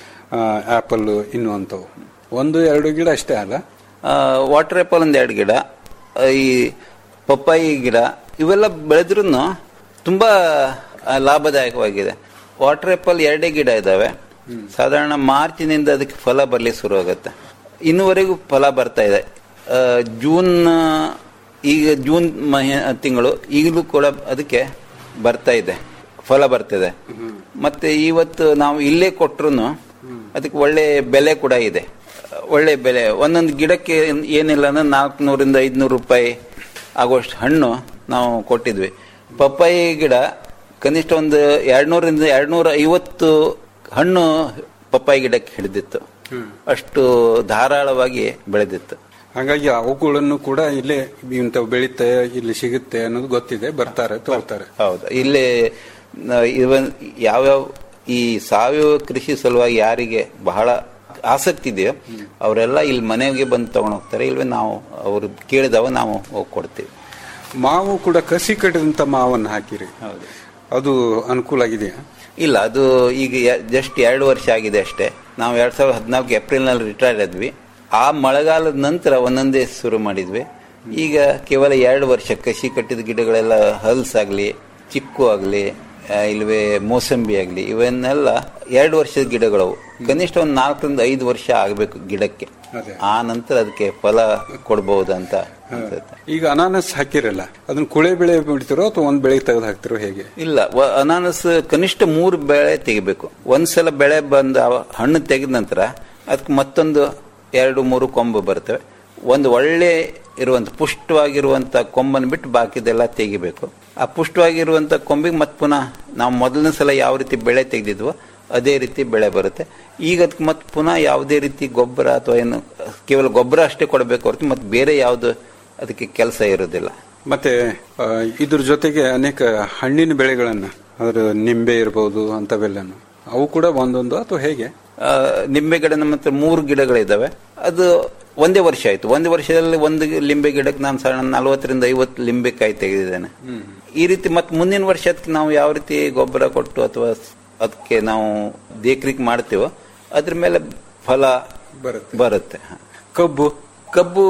C: ಆಪಲ್ ಇನ್ನು ಅಂತವು ಒಂದು ಎರಡು ಗಿಡ ಅಷ್ಟೇ ಅಲ್ಲ
D: ವಾಟರ್ ಆಪಲ್ ಒಂದು ಎರಡು ಗಿಡ ಆ, ಈ ಪಪ್ಪಾಯಿ ಗಿಡ ಇವೆಲ್ಲ ಬೆಳೆದ್ರೂ ತುಂಬಾ ಆ, ಲಾಭದಾಯಕವಾಗಿದೆ ವಾಟರ್ ಆಪಲ್ ಎರಡೇ ಗಿಡ ಇದಾವೆ ಸಾಧಾರಣ ಮಾರ್ಚಿನಿಂದ ಅದಕ್ಕೆ ಫಲ ಬರ್ಲಿಕ್ಕೆ ಶುರು ಆಗುತ್ತೆ ಇನ್ನುವರೆಗೂ ಫಲ ಬರ್ತಾ ಇದೆ ಆ, ಜೂನ್ ಆ, ಈಗ ಜೂನ್ ಮಹಿ- ತಿಂಗಳು ಈಗಲೂ ಕೂಡ ಅದಕ್ಕೆ ಬರ್ತಾ ಇದೆ ಫಲ ಬರ್ತಿದೆ ಮತ್ತೆ ಇವತ್ತು ನಾವು ಇಲ್ಲೇ ಕೊಟ್ರು ಅದಕ್ಕೆ ಒಳ್ಳೆ ಬೆಲೆ ಕೂಡ ಇದೆ ಒಳ್ಳೆ ಬೆಲೆ ಒಂದೊಂದು ಗಿಡಕ್ಕೆ ಏನಿಲ್ಲ ಅಂದ್ರೆ ನಾಲ್ಕುನೂರಿಂದ ಐದುನೂರು ರೂಪಾಯಿ ಆಗುವಷ್ಟು ಹಣ್ಣು ನಾವು ಕೊಟ್ಟಿದ್ವಿ ಪಪ್ಪಾಯಿ ಗಿಡ ಕನಿಷ್ಠ ಒಂದು ಎರಡ್ನೂರಿಂದ ಎರಡ್ನೂರ ಐವತ್ತು ಹಣ್ಣು ಪಪ್ಪಾಯಿ ಗಿಡಕ್ಕೆ ಹಿಡಿದಿತ್ತು ಅಷ್ಟು ಧಾರಾಳವಾಗಿ ಬೆಳೆದಿತ್ತು
C: ಹಾಗಾಗಿ ಅವುಗಳನ್ನು ಕೂಡ ಇಲ್ಲೇ ಇಂಥವು ಬೆಳೀತೆ ಇಲ್ಲಿ ಸಿಗುತ್ತೆ ಅನ್ನೋದು ಗೊತ್ತಿದೆ ಬರ್ತಾರೆ ತೋರ್ತಾರೆ
D: ಹೌದು ಇಲ್ಲಿ ಇವನ್ ಯಾವ್ಯಾವ ಈ ಸಾವಯವ ಕೃಷಿ ಸಲುವಾಗಿ ಯಾರಿಗೆ ಬಹಳ ಆಸಕ್ತಿ ಇದೆಯೋ ಅವರೆಲ್ಲ ಇಲ್ಲಿ ಮನೆಗೆ ಬಂದು ತಗೊಂಡು ಹೋಗ್ತಾರೆ ಇಲ್ವೇ ನಾವು ಅವ್ರು ಕೇಳಿದವ ನಾವು ಹೋಗಿ ಕೊಡ್ತೀವಿ
C: ಮಾವು ಕೂಡ ಕಸಿ ಕಟ್ಟಿದಂತ ಮಾವನ್ನು ಹಾಕಿರಿ
D: ಹೌದು
C: ಅದು ಅನುಕೂಲ ಆಗಿದೆಯಾ
D: ಇಲ್ಲ ಅದು ಈಗ ಜಸ್ಟ್ ಎರಡು ವರ್ಷ ಆಗಿದೆ ಅಷ್ಟೇ ನಾವು ಎರಡ್ ಸಾವಿರದ ಹದಿನಾಲ್ಕು ಏಪ್ರಿಲ್ನಲ್ಲಿ ರಿಟೈರ್ಡ್ ಆದ್ವಿ ಆ ಮಳೆಗಾಲದ ನಂತರ ಒಂದೊಂದೇ ಶುರು ಮಾಡಿದ್ವಿ ಈಗ ಕೇವಲ ಎರಡು ವರ್ಷ ಕಸಿ ಕಟ್ಟಿದ ಗಿಡಗಳೆಲ್ಲ ಹಲ್ಸ್ ಆಗ್ಲಿ ಚಿಕ್ಕು ಆಗ್ಲಿ ಆ, ಇಲ್ವೇ ಮೋಸಂಬಿ ಆಗ್ಲಿ ಇವನ್ನೆಲ್ಲ ಎರಡು ವರ್ಷದ ಗಿಡಗಳವು ಕನಿಷ್ಠ ಒಂದು ನಾಲ್ಕರಿಂದ ಐದು ವರ್ಷ ಆಗಬೇಕು ಗಿಡಕ್ಕೆ
C: ಅದೇ.
D: ಆ ನಂತರ ಅದಕ್ಕೆ ಫಲ ಕೊಡಬಹುದು ಅಂತ ಅನ್ಸುತ್ತೆ
C: ಈಗ ಅನಾನಸ್ ಹಾಕಿರಲ್ಲ ಅದನ್ನ ಕುಳೆ ಬೆಳೆ ಬಿಡ್ತಿರೋ ಅಥವಾ ಒಂದ್ ಬೆಳೆ ತೆಗೆದು ಹಾಕ್ತಿರೋ ಹೇಗೆ
D: ಇಲ್ಲ ವ- ಅನಾನಸ್ ಕನಿಷ್ಠ ಮೂರು ಬೆಳೆ ತೆಗಿಬೇಕು ಒಂದ್ಸಲ ಬೆಳೆ ಬಂದ ಆ ಹಣ್ಣು ತೆಗೆದ ನಂತರ ಅದಕ್ಕೆ ಮತ್ತೊಂದು ಎರಡು ಮೂರು ಕೊಂಬು ಬರ್ತವೆ ಒಂದು ಒಳ್ಳೆ ಇರುವಂತ ಪುಷ್ಟವಾಗಿರುವಂತ ಕೊಂಬನ್ನು ಬಿಟ್ಟು ಬಾಕಿದೆಲ್ಲ ತೆಗಿಬೇಕು ಆ ಪುಷ್ಟವಾಗಿರುವಂತ ಕೊಂಬಿಗೆ ಮತ್ತೆ ಪುನಃ ನಾವು ಮೊದಲನೇ ಸಲ ಯಾವ ರೀತಿ ಬೆಳೆ ತೆಗೆದಿದ್ವೋ ಅದೇ ರೀತಿ ಬೆಳೆ ಬರುತ್ತೆ ಈಗ ಅದಕ್ಕೆ ಮತ್ತೆ ಪುನಃ ಯಾವುದೇ ರೀತಿ ಗೊಬ್ಬರ ಅಥವಾ ಏನು ಕೇವಲ ಗೊಬ್ಬರ ಅಷ್ಟೇ ಕೊಡಬೇಕು ಹೊರತು ಮತ್ತೆ ಬೇರೆ ಯಾವುದು ಅದಕ್ಕೆ ಕೆಲಸ ಇರೋದಿಲ್ಲ
C: ಮತ್ತೆ ಆ, ಇದ್ರ ಜೊತೆಗೆ ಅನೇಕ ಹಣ್ಣಿನ ಬೆಳೆಗಳನ್ನ ಅದ್ರ ನಿಂಬೆ ಇರಬಹುದು ಅಂತವೆಲ್ಲನು ಅವು ಕೂಡ ಒಂದೊಂದು ಅಥವಾ ಹೇಗೆ
D: ಆ, ನಿಂಬೆ ಗಿಡ ನಮ್ಮ ಹತ್ರ ಮೂರು ಗಿಡಗಳಿದ್ದಾವೆ ಅದು ಒಂದೇ ವರ್ಷ ಆಯ್ತು ಒಂದೇ ವರ್ಷದಲ್ಲಿ ಒಂದು ಲಿಂಬೆ ಗಿಡಕ್ಕೆ ನಾನು ಸಾಧಾರಣ ನಲವತ್ತರಿಂದ ಐವತ್ತು ಲಿಂಬೆಕಾಯಿ ತೆಗೆದಿದ್ದೇನೆ ಈ ರೀತಿ ಮತ್ತೆ ಮುಂದಿನ ವರ್ಷ ಅದಕ್ಕೆ ನಾವು ಯಾವ ರೀತಿ ಗೊಬ್ಬರ ಕೊಟ್ಟು ಅಥವಾ ಅದಕ್ಕೆ ನಾವು ದೇಕ್ರಿಕ್ ಮಾಡ್ತೀವೋ ಅದ್ರ ಮೇಲೆ ಫಲ
C: ಬರುತ್ತೆ.
D: ಬರುತ್ತೆ ಹ.
C: ಕಬ್ಬು
D: ಕಬ್ಬು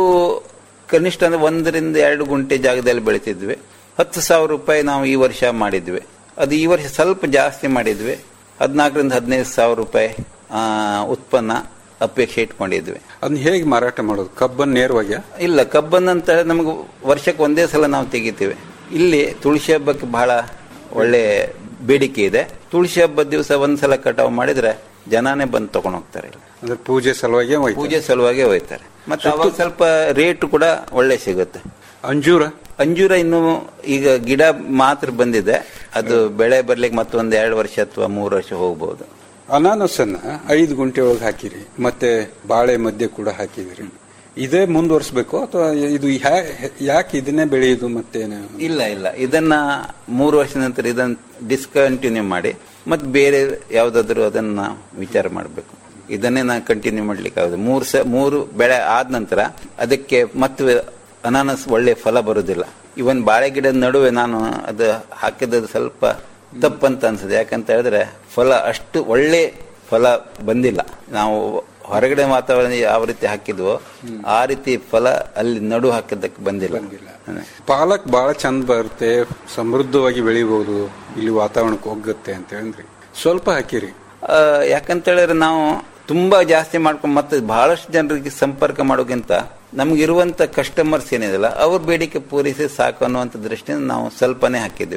D: ಕನಿಷ್ಠ ಅಂದ್ರೆ ಒಂದರಿಂದ ಎರಡು ಗುಂಟೆ ಜಾಗದಲ್ಲಿ ಬೆಳಿತಿದ್ವಿ ಹತ್ತು ಸಾವಿರ ರೂಪಾಯಿ ನಾವು ಈ ವರ್ಷ ಮಾಡಿದ್ವಿ ಅದು ಈ ವರ್ಷ ಸ್ವಲ್ಪ ಜಾಸ್ತಿ ಮಾಡಿದ್ವಿ ಹದಿನಾಲ್ಕರಿಂದ ಹದಿನೈದು ಸಾವಿರ ರೂಪಾಯಿ ಆ, ಉತ್ಪನ್ನ ಅಪೇಕ್ಷೆ ಇಟ್ಕೊಂಡಿದ್ವಿ
C: ಅದನ್ನ ಹೇಗೆ ಮಾರಾಟ ಮಾಡೋದು ಕಬ್ಬನ್ ನೇರವಾಗಿ
D: ಇಲ್ಲ ಕಬ್ಬನ್ನಂತ ನಮಗೆ ವರ್ಷಕ್ಕೆ ಒಂದೇ ಸಲ ನಾವು ತೆಗಿತೀವಿ ಇಲ್ಲಿ ತುಳಸಿ ಹಬ್ಬಕ್ಕೆ ಬಹಳ ಒಳ್ಳೆ ಬೇಡಿಕೆ ಇದೆ ತುಳಸಿ ಹಬ್ಬದ ದಿವಸ ಒಂದ್ಸಲ ಕಟಾವು ಮಾಡಿದ್ರೆ ಜನಾನೇ ಬಂದು ತಗೊಂಡು ಹೋಗ್ತಾರೆ ಇಲ್ಲಿ.
C: ಅಂದ್ರೆ ಪೂಜೆ ಸಲುವಾಗಿ ಒಯ್ತಾರೆ.
D: ಪೂಜೆ ಸಲುವಾಗಿ ಹೋಯ್ತಾರೆ ಮತ್ತೆ ಅವಾಗ ಸ್ವಲ್ಪ ರೇಟ್ ಕೂಡ ಒಳ್ಳೆ ಸಿಗುತ್ತೆ
C: ಅಂಜೂರ
D: ಅಂಜೂರ ಇನ್ನು ಈಗ ಗಿಡ ಮಾತ್ರ ಬಂದಿದೆ ಅದು ಬೆಳೆ ಬರ್ಲಿಕ್ಕೆ ಮತ್ತೊಂದ್ ಎರಡು ವರ್ಷ ಅಥವಾ ಮೂರು ವರ್ಷ ಹೋಗ್ಬೋದು
C: ಅನಾನಸ್ ಅನ್ನ ಐದು ಗುಂಟೆ ಒಳಗೆ ಹಾಕಿರಿ ಮತ್ತೆ ಬಾಳೆ ಮಧ್ಯೆ ಕೂಡ ಹಾಕಿದಿರಿ ಇದೇ ಮುಂದುವರಿಸಬೇಕು ಅಥವಾ ಇದು ಹ್ಯಾ- ಯಾಕೆ ಇದನ್ನೇ ಬೆಳೆಯುದು ಮತ್ತೇನು
D: ಇಲ್ಲ ಇಲ್ಲ ಇದನ್ನ ಮೂರು ವರ್ಷದ ನಂತರ ಇದನ್ನ ಡಿಸ್ಕಂಟಿನ್ಯೂ ಮಾಡಿ ಮತ್ತೆ ಬೇರೆ ಯಾವ್ದಾದ್ರು ಅದನ್ನ ವಿಚಾರ ಮಾಡಬೇಕು ಇದನ್ನೇ ನಾನು ಕಂಟಿನ್ಯೂ ಮಾಡ್ಲಿಕ್ಕೆ ಆಗುದು ಮೂರು ಸ ಮೂರು ಬೆಳೆ ಆದ ನಂತರ ಅದಕ್ಕೆ ಮತ್ತೆ ಅನಾನಸ್ ಒಳ್ಳೆ ಫಲ ಬರುದಿಲ್ಲ ಇವನ್ ಬಾಳೆ ಗಿಡದ ನಡುವೆ ನಾನು ಅದು ಹಾಕಿದ್ದು ಸ್ವಲ್ಪ ತಪ್ಪಂತ ಅನ್ಸುತ್ತೆ ಯಾಕಂತ ಹೇಳಿದ್ರೆ ಫಲ ಅಷ್ಟು ಒಳ್ಳೆ ಫಲ ಬಂದಿಲ್ಲ ನಾವು ಹೊರಗಡೆ ವಾತಾವರಣ ಯಾವ ರೀತಿ ಹಾಕಿದ್ವೋ ಆ ರೀತಿ ಫಲ ಅಲ್ಲಿ ನಡು ಹಾಕಿದ್ದಕ್ಕೆ ಬಂದಿಲ್ಲ ಹ್ಮ್.
C: ಪಾಲಕ್ ಬಹಳ ಚಂದ ಬರುತ್ತೆ ಸಮೃದ್ಧವಾಗಿ ಬೆಳಿಬಹುದು ಇಲ್ಲಿ ವಾತಾವರಣಕ್ಕೆ ಹೋಗುತ್ತೆ ಅಂತ ಹೇಳಿದ್ರಿ ಸ್ವಲ್ಪ ಹಾಕಿರಿ
D: ಆ, ಯಾಕಂತ ಹೇಳಿದ್ರೆ ನಾವು ತುಂಬಾ ಜಾಸ್ತಿ ಮಾಡ್ಕೊಂಡು ಮತ್ತೆ ಬಹಳಷ್ಟು ಜನರಿಗೆ ಸಂಪರ್ಕ ಮಾಡೋಕ್ಕಿಂತ ನಮ್ಗಿರುವಂತ ಕಸ್ಟಮರ್ಸ್ ಏನಿದೆಲ್ಲ ಅವ್ರ ಬೇಡಿಕೆ ಪೂರೈಸಿ ಸಾಕು ಅನ್ನುವಂಥ ದೃಷ್ಟಿಯಿಂದ ನಾವು ಸ್ವಲ್ಪನೇ ಹಾಕಿದ್ವಿ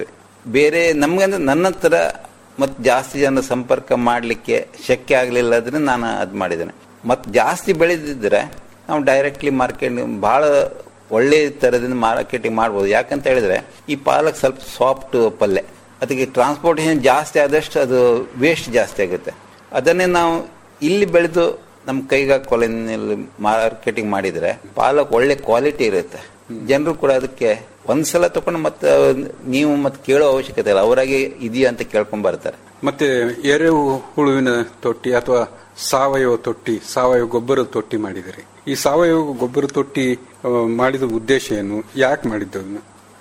D: ಬೇರೆ ನಮ್ಗಂದ್ರೆ ನನ್ನ ಹತ್ರ ಮತ್ತು ಜಾಸ್ತಿ ಜನ ಸಂಪರ್ಕ ಮಾಡಲಿಕ್ಕೆ ಶಕ್ಯ ಆಗಲಿಲ್ಲ ಅಂದ್ರೆ ನಾನು ಅದು ಮಾಡಿದ್ದೇನೆ ಮತ್ತು ಜಾಸ್ತಿ ಬೆಳೆದಿದ್ದರೆ ನಾವು ಡೈರೆಕ್ಟ್ಲಿ ಮಾರ್ಕೆಟ್ ಭಾಳ ಒಳ್ಳೆ ಥರದಿಂದ ಮಾರ್ಕೆಟಿಂಗ್ ಮಾಡ್ಬೋದು ಯಾಕಂತ ಹೇಳಿದ್ರೆ ಈ ಪಾಲಕ್ ಸ್ವಲ್ಪ ಸಾಫ್ಟ್ ಪಲ್ಯ ಅದಕ್ಕೆ ಟ್ರಾನ್ಸ್ಪೋರ್ಟೇಷನ್ ಜಾಸ್ತಿ ಆದಷ್ಟು ಅದು ವೇಸ್ಟ್ ಜಾಸ್ತಿ ಆಗುತ್ತೆ ಅದನ್ನೇ ನಾವು ಇಲ್ಲಿ ಬೆಳೆದು ನಮ್ಮ ಕೈಗ ಕೊಲೆನಲ್ಲಿ ಮಾರ್ಕೆಟಿಂಗ್ ಮಾಡಿದ್ರೆ ಪಾಲಕ್ ಒಳ್ಳೆ ಕ್ವಾಲಿಟಿ ಇರುತ್ತೆ ಜನರು ಕೂಡ ಅದಕ್ಕೆ ಒಂದ್ಸಲ ತಗೊಂಡು ಮತ್ತೆ ನೀವು ಮತ್ತೆ ಕೇಳೋ ಅವಶ್ಯಕತೆ ಇಲ್ಲ ಅವರಾಗೆ ಇದೆಯಾ ಅಂತ ಕೇಳ್ಕೊಂಡ್ ಬರ್ತಾರೆ
C: ಮತ್ತೆ ಎರೆಹು ಹುಳುವಿನ ತೊಟ್ಟಿ ಅಥವಾ ಸಾವಯವ ತೊಟ್ಟಿ ಸಾವಯವ ಗೊಬ್ಬರದ ತೊಟ್ಟಿ ಮಾಡಿದಿರಿ ಈ ಸಾವಯವ ಗೊಬ್ಬರ ತೊಟ್ಟಿ ಆ, ಮಾಡಿದ ಉದ್ದೇಶ ಏನು ಯಾಕೆ ಮಾಡಿದ್ದು ಅದನ್ನ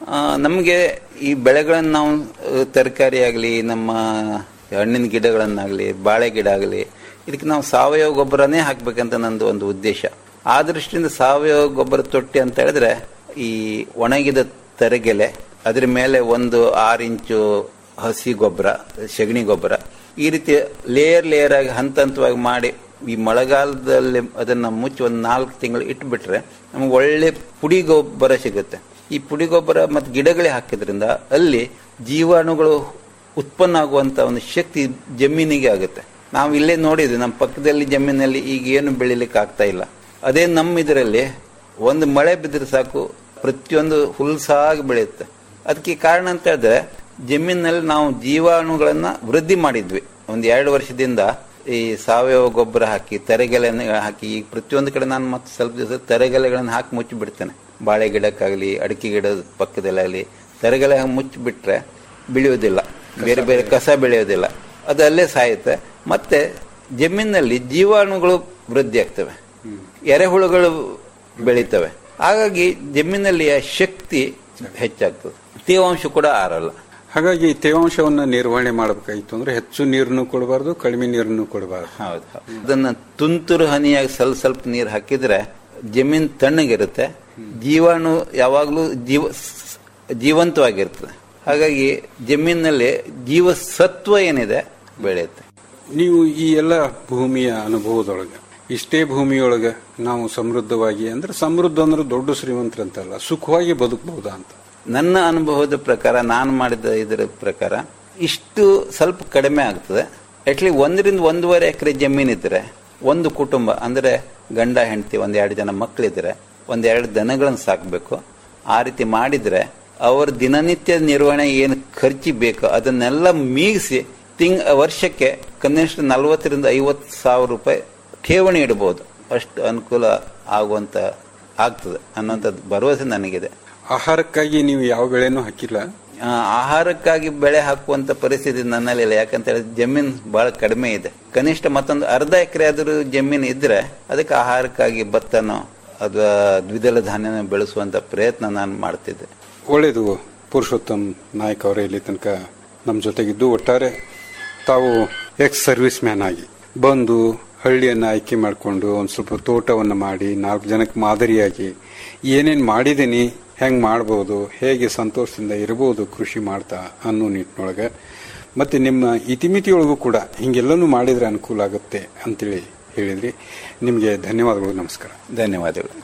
D: ನಮಗೆ ಈ ಬೆಳೆಗಳನ್ನು ನಾವು ತರಕಾರಿ ಆಗಲಿ ನಮ್ಮ ಹಣ್ಣಿನ ಗಿಡಗಳನ್ನಾಗಲಿ ಬಾಳೆ ಗಿಡ ಆಗಲಿ ಇದಕ್ಕೆ ನಾವು ಸಾವಯವ ಗೊಬ್ಬರನೇ ಹಾಕ್ಬೇಕಂತ ನಂದು ಒಂದು ಉದ್ದೇಶ ಆ ದೃಷ್ಟಿಯಿಂದ ಸಾವಯವ ಗೊಬ್ಬರ ತೊಟ್ಟಿ ಅಂತ ಹೇಳಿದ್ರೆ ಈ ಒಣಗಿದ ತರಗೆಲೆ ಅದ್ರ ಮೇಲೆ ಒಂದು ಆರು ಇಂಚು ಹಸಿ ಗೊಬ್ಬರ ಸಗಣಿ ಗೊಬ್ಬರ ಈ ರೀತಿ ಲೇಯರ್ ಲೇಯರ್ ಆಗಿ ಹಂತ ಹಂತವಾಗಿ ಮಾಡಿ ಈ ಮಳೆಗಾಲದಲ್ಲಿ ಅದನ್ನ ಮುಚ್ಚಿ ಒಂದು ನಾಲ್ಕು ತಿಂಗಳು ಇಟ್ಬಿಟ್ರೆ ನಮ್ಗೆ ಒಳ್ಳೆ ಪುಡಿ ಗೊಬ್ಬರ ಸಿಗುತ್ತೆ ಈ ಪುಡಿ ಗೊಬ್ಬರ ಮತ್ತು ಗಿಡಗಳೇ ಹಾಕಿದ್ರಿಂದ ಅಲ್ಲಿ ಜೀವಾಣುಗಳು ಉತ್ಪನ್ನ ಆಗುವಂತ ಒಂದು ಶಕ್ತಿ ಜಮೀನಿಗೆ ಆಗುತ್ತೆ ನಾವು ಇಲ್ಲೇ ನೋಡಿದ್ವಿ ನಮ್ಮ ಪಕ್ಕದಲ್ಲಿ ಜಮೀನಲ್ಲಿ ಈಗ ಏನು ಬೆಳಿಲಿಕ್ಕೆ ಆಗ್ತಾ ಇಲ್ಲ ಅದೇ ನಮ್ಮ ಇದರಲ್ಲಿ ಒಂದು ಮಳೆ ಬಿದ್ದರೆ ಸಾಕು ಪ್ರತಿಯೊಂದು ಹುಲ್ಸಾಗಿ ಬೆಳೆಯುತ್ತೆ ಅದಕ್ಕೆ ಕಾರಣ ಅಂತ ಹೇಳಿದ್ರೆ ಜಮೀನಿನಲ್ಲಿ ನಾವು ಜೀವಾಣುಗಳನ್ನ ವೃದ್ಧಿ ಮಾಡಿದ್ವಿ ಒಂದು ಎರಡು ವರ್ಷದಿಂದ ಈ ಸಾವಯವ ಗೊಬ್ಬರ ಹಾಕಿ ತರೆಗೆಲೆನ ಹಾಕಿ ಈಗ ಪ್ರತಿಯೊಂದು ಕಡೆ ನಾನು ಮತ್ತೆ ಸ್ವಲ್ಪ ದಿವಸ ತರೆಗೆಲೆಗಳನ್ನು ಹಾಕಿ ಮುಚ್ಚಿ ಬಿಡ್ತೇನೆ ಬಾಳೆ ಗಿಡಕ್ಕಾಗಲಿ ಅಡಿಕೆ ಗಿಡದ ಪಕ್ಕದಲ್ಲಾಗಲಿ ತರೆಗೆಲೆ ಮುಚ್ಚಿ ಬಿಟ್ರೆ ಬೆಳೆಯೋದಿಲ್ಲ ಬೇರೆ ಬೇರೆ ಕಸ ಬೆಳೆಯೋದಿಲ್ಲ ಅದು ಅಲ್ಲೇ ಸಾಯುತ್ತೆ ಮತ್ತೆ ಜಮೀನಿನಲ್ಲಿ ಜೀವಾಣುಗಳು ವೃದ್ಧಿ ಆಗ್ತವೆ ಎರೆಹುಳುಗಳು ಬೆಳೀತವೆ ಹಾಗಾಗಿ ಜಮೀನಲ್ಲಿ ಶಕ್ತಿ ಹೆಚ್ಚಾಗ್ತದೆ ತೇವಾಂಶ ಕೂಡ ಆರಲ್ಲ
C: ಹಾಗಾಗಿ ತೇವಾಂಶವನ್ನ ನಿರ್ವಹಣೆ ಮಾಡಬೇಕಾಗಿತ್ತು ಅಂದ್ರೆ ಹೆಚ್ಚು ನೀರನ್ನು ಕೊಡಬಾರ್ದು ಕಡಿಮೆ ನೀರನ್ನು ಕೊಡಬಾರ್ದು
D: ಹೌದು ಅದನ್ನ ತುಂತುರು ಹನಿಯಾಗಿ ಸ್ವಲ್ಪ ಸ್ವಲ್ಪ ನೀರು ಹಾಕಿದ್ರೆ ಜಮೀನ್ ತಣ್ಣಗಿರುತ್ತೆ ಜೀವಾಣು ಯಾವಾಗಲೂ ಜೀವ ಜೀವಂತವಾಗಿರ್ತದೆ ಹಾಗಾಗಿ ಜಮೀನಿನಲ್ಲಿ ಜೀವಸತ್ವ ಏನಿದೆ ಬೆಳೆಯುತ್ತೆ
C: ನೀವು ಈ ಎಲ್ಲ ಭೂಮಿಯ ಅನುಭವದೊಳಗೆ ಇಷ್ಟೇ ಭೂಮಿಯೊಳಗೆ ನಾವು ಸಮೃದ್ಧವಾಗಿ ಅಂದ್ರೆ ಸಮೃದ್ಧ ಅಂದ್ರೆ ದೊಡ್ಡ ಶ್ರೀಮಂತರಂತಲ್ಲ ಸುಖವಾಗಿ ಬದುಕಬಹುದಾ ಅಂತ
D: ನನ್ನ ಅನುಭವದ ಪ್ರಕಾರ ನಾನು ಮಾಡಿದ ಇದರ ಪ್ರಕಾರ ಇಷ್ಟು ಸ್ವಲ್ಪ ಕಡಿಮೆ ಆಗ್ತದೆ ಅಟ್ಲಿ ಒಂದರಿಂದ ಒಂದೂವರೆ ಎಕರೆ ಜಮೀನಿದ್ರೆ ಒಂದು ಕುಟುಂಬ ಅಂದ್ರೆ ಗಂಡ ಹೆಂಡತಿ ಒಂದ್ ಎರಡು ಜನ ಮಕ್ಕಳಿದ್ರೆ ಒಂದೆರಡು ದನಗಳನ್ನು ಸಾಕಬೇಕು ಆ ರೀತಿ ಮಾಡಿದ್ರೆ ಅವರ ದಿನನಿತ್ಯ ನಿರ್ವಹಣೆ ಏನು ಖರ್ಚು ಬೇಕು ಅದನ್ನೆಲ್ಲ ಮೀಗಿಸಿ ತಿಂಗ್ ವರ್ಷಕ್ಕೆ ಕನಿಷ್ಠ ನಲವತ್ತರಿಂದ ಐವತ್ತು ಸಾವಿರ ರೂಪಾಯಿ ಠೇವಣಿ ಇಡಬಹುದು ಅಷ್ಟು ಅನುಕೂಲ ಆಗುವಂತ ಆಗ್ತದೆ ಅನ್ನೋಂಥದ್ದು ಭರವಸೆ ನನಗಿದೆ
C: ಆಹಾರಕ್ಕಾಗಿ ನೀವು ಯಾವ ಬೆಳೆನೂ ಹಾಕಿಲ್ಲ
D: ಆ, ಆಹಾರಕ್ಕಾಗಿ ಬೆಳೆ ಹಾಕುವಂತ ಪರಿಸ್ಥಿತಿ ನನ್ನಲ್ಲಿ ಇಲ್ಲ ಯಾಕಂತ ಹೇಳಿದ್ರೆ ಜಮೀನ್ ಬಹಳ ಕಡಿಮೆ ಇದೆ ಕನಿಷ್ಠ ಮತ್ತೊಂದು ಅರ್ಧ ಎಕರೆ ಆದರೂ ಜಮೀನು ಇದ್ರೆ ಅದಕ್ಕೆ ಆಹಾರಕ್ಕಾಗಿ ಭತ್ತನೋ ಅಥವಾ ದ್ವಿದಳ ಧಾನ್ಯನ ಬೆಳೆಸುವಂತ ಪ್ರಯತ್ನ ನಾನು ಮಾಡ್ತಿದ್ದೆ
C: ಒಳ್ಳೇದು ಪುರುಷೋತ್ತಮ್ ನಾಯಕ್ ಅವರೇ ಇಲ್ಲಿ ತನಕ ನಮ್ಮ ಜೊತೆಗಿದ್ದು ಒಟ್ಟಾರೆ ತಾವು ಎಕ್ಸ್ ಸರ್ವಿಸ್ ಮ್ಯಾನ್ ಆಗಿ ಬಂದು ಹಳ್ಳಿಯನ್ನು ಆಯ್ಕೆ ಮಾಡಿಕೊಂಡು ಒಂದು ಸ್ವಲ್ಪ ತೋಟವನ್ನು ಮಾಡಿ ನಾಲ್ಕು ಜನಕ್ಕೆ ಮಾದರಿಯಾಗಿ ಏನೇನು ಮಾಡಿದ್ದೀನಿ ಹೆಂಗೆ ಮಾಡ್ಬೋದು ಹೇಗೆ ಸಂತೋಷದಿಂದ ಇರ್ಬೋದು ಕೃಷಿ ಮಾಡ್ತಾ ಅನ್ನೋ ನಿಟ್ಟಿನೊಳಗೆ ಮತ್ತು ನಿಮ್ಮ ಇತಿಮಿತಿಯೊಳಗೂ ಕೂಡ ಹಿಂಗೆಲ್ಲನೂ ಮಾಡಿದರೆ ಅನುಕೂಲ ಆಗುತ್ತೆ ಅಂತೇಳಿ ಹೇಳಿದ್ರಿ ನಿಮಗೆ ಧನ್ಯವಾದಗಳು ನಮಸ್ಕಾರ
D: ಧನ್ಯವಾದಗಳು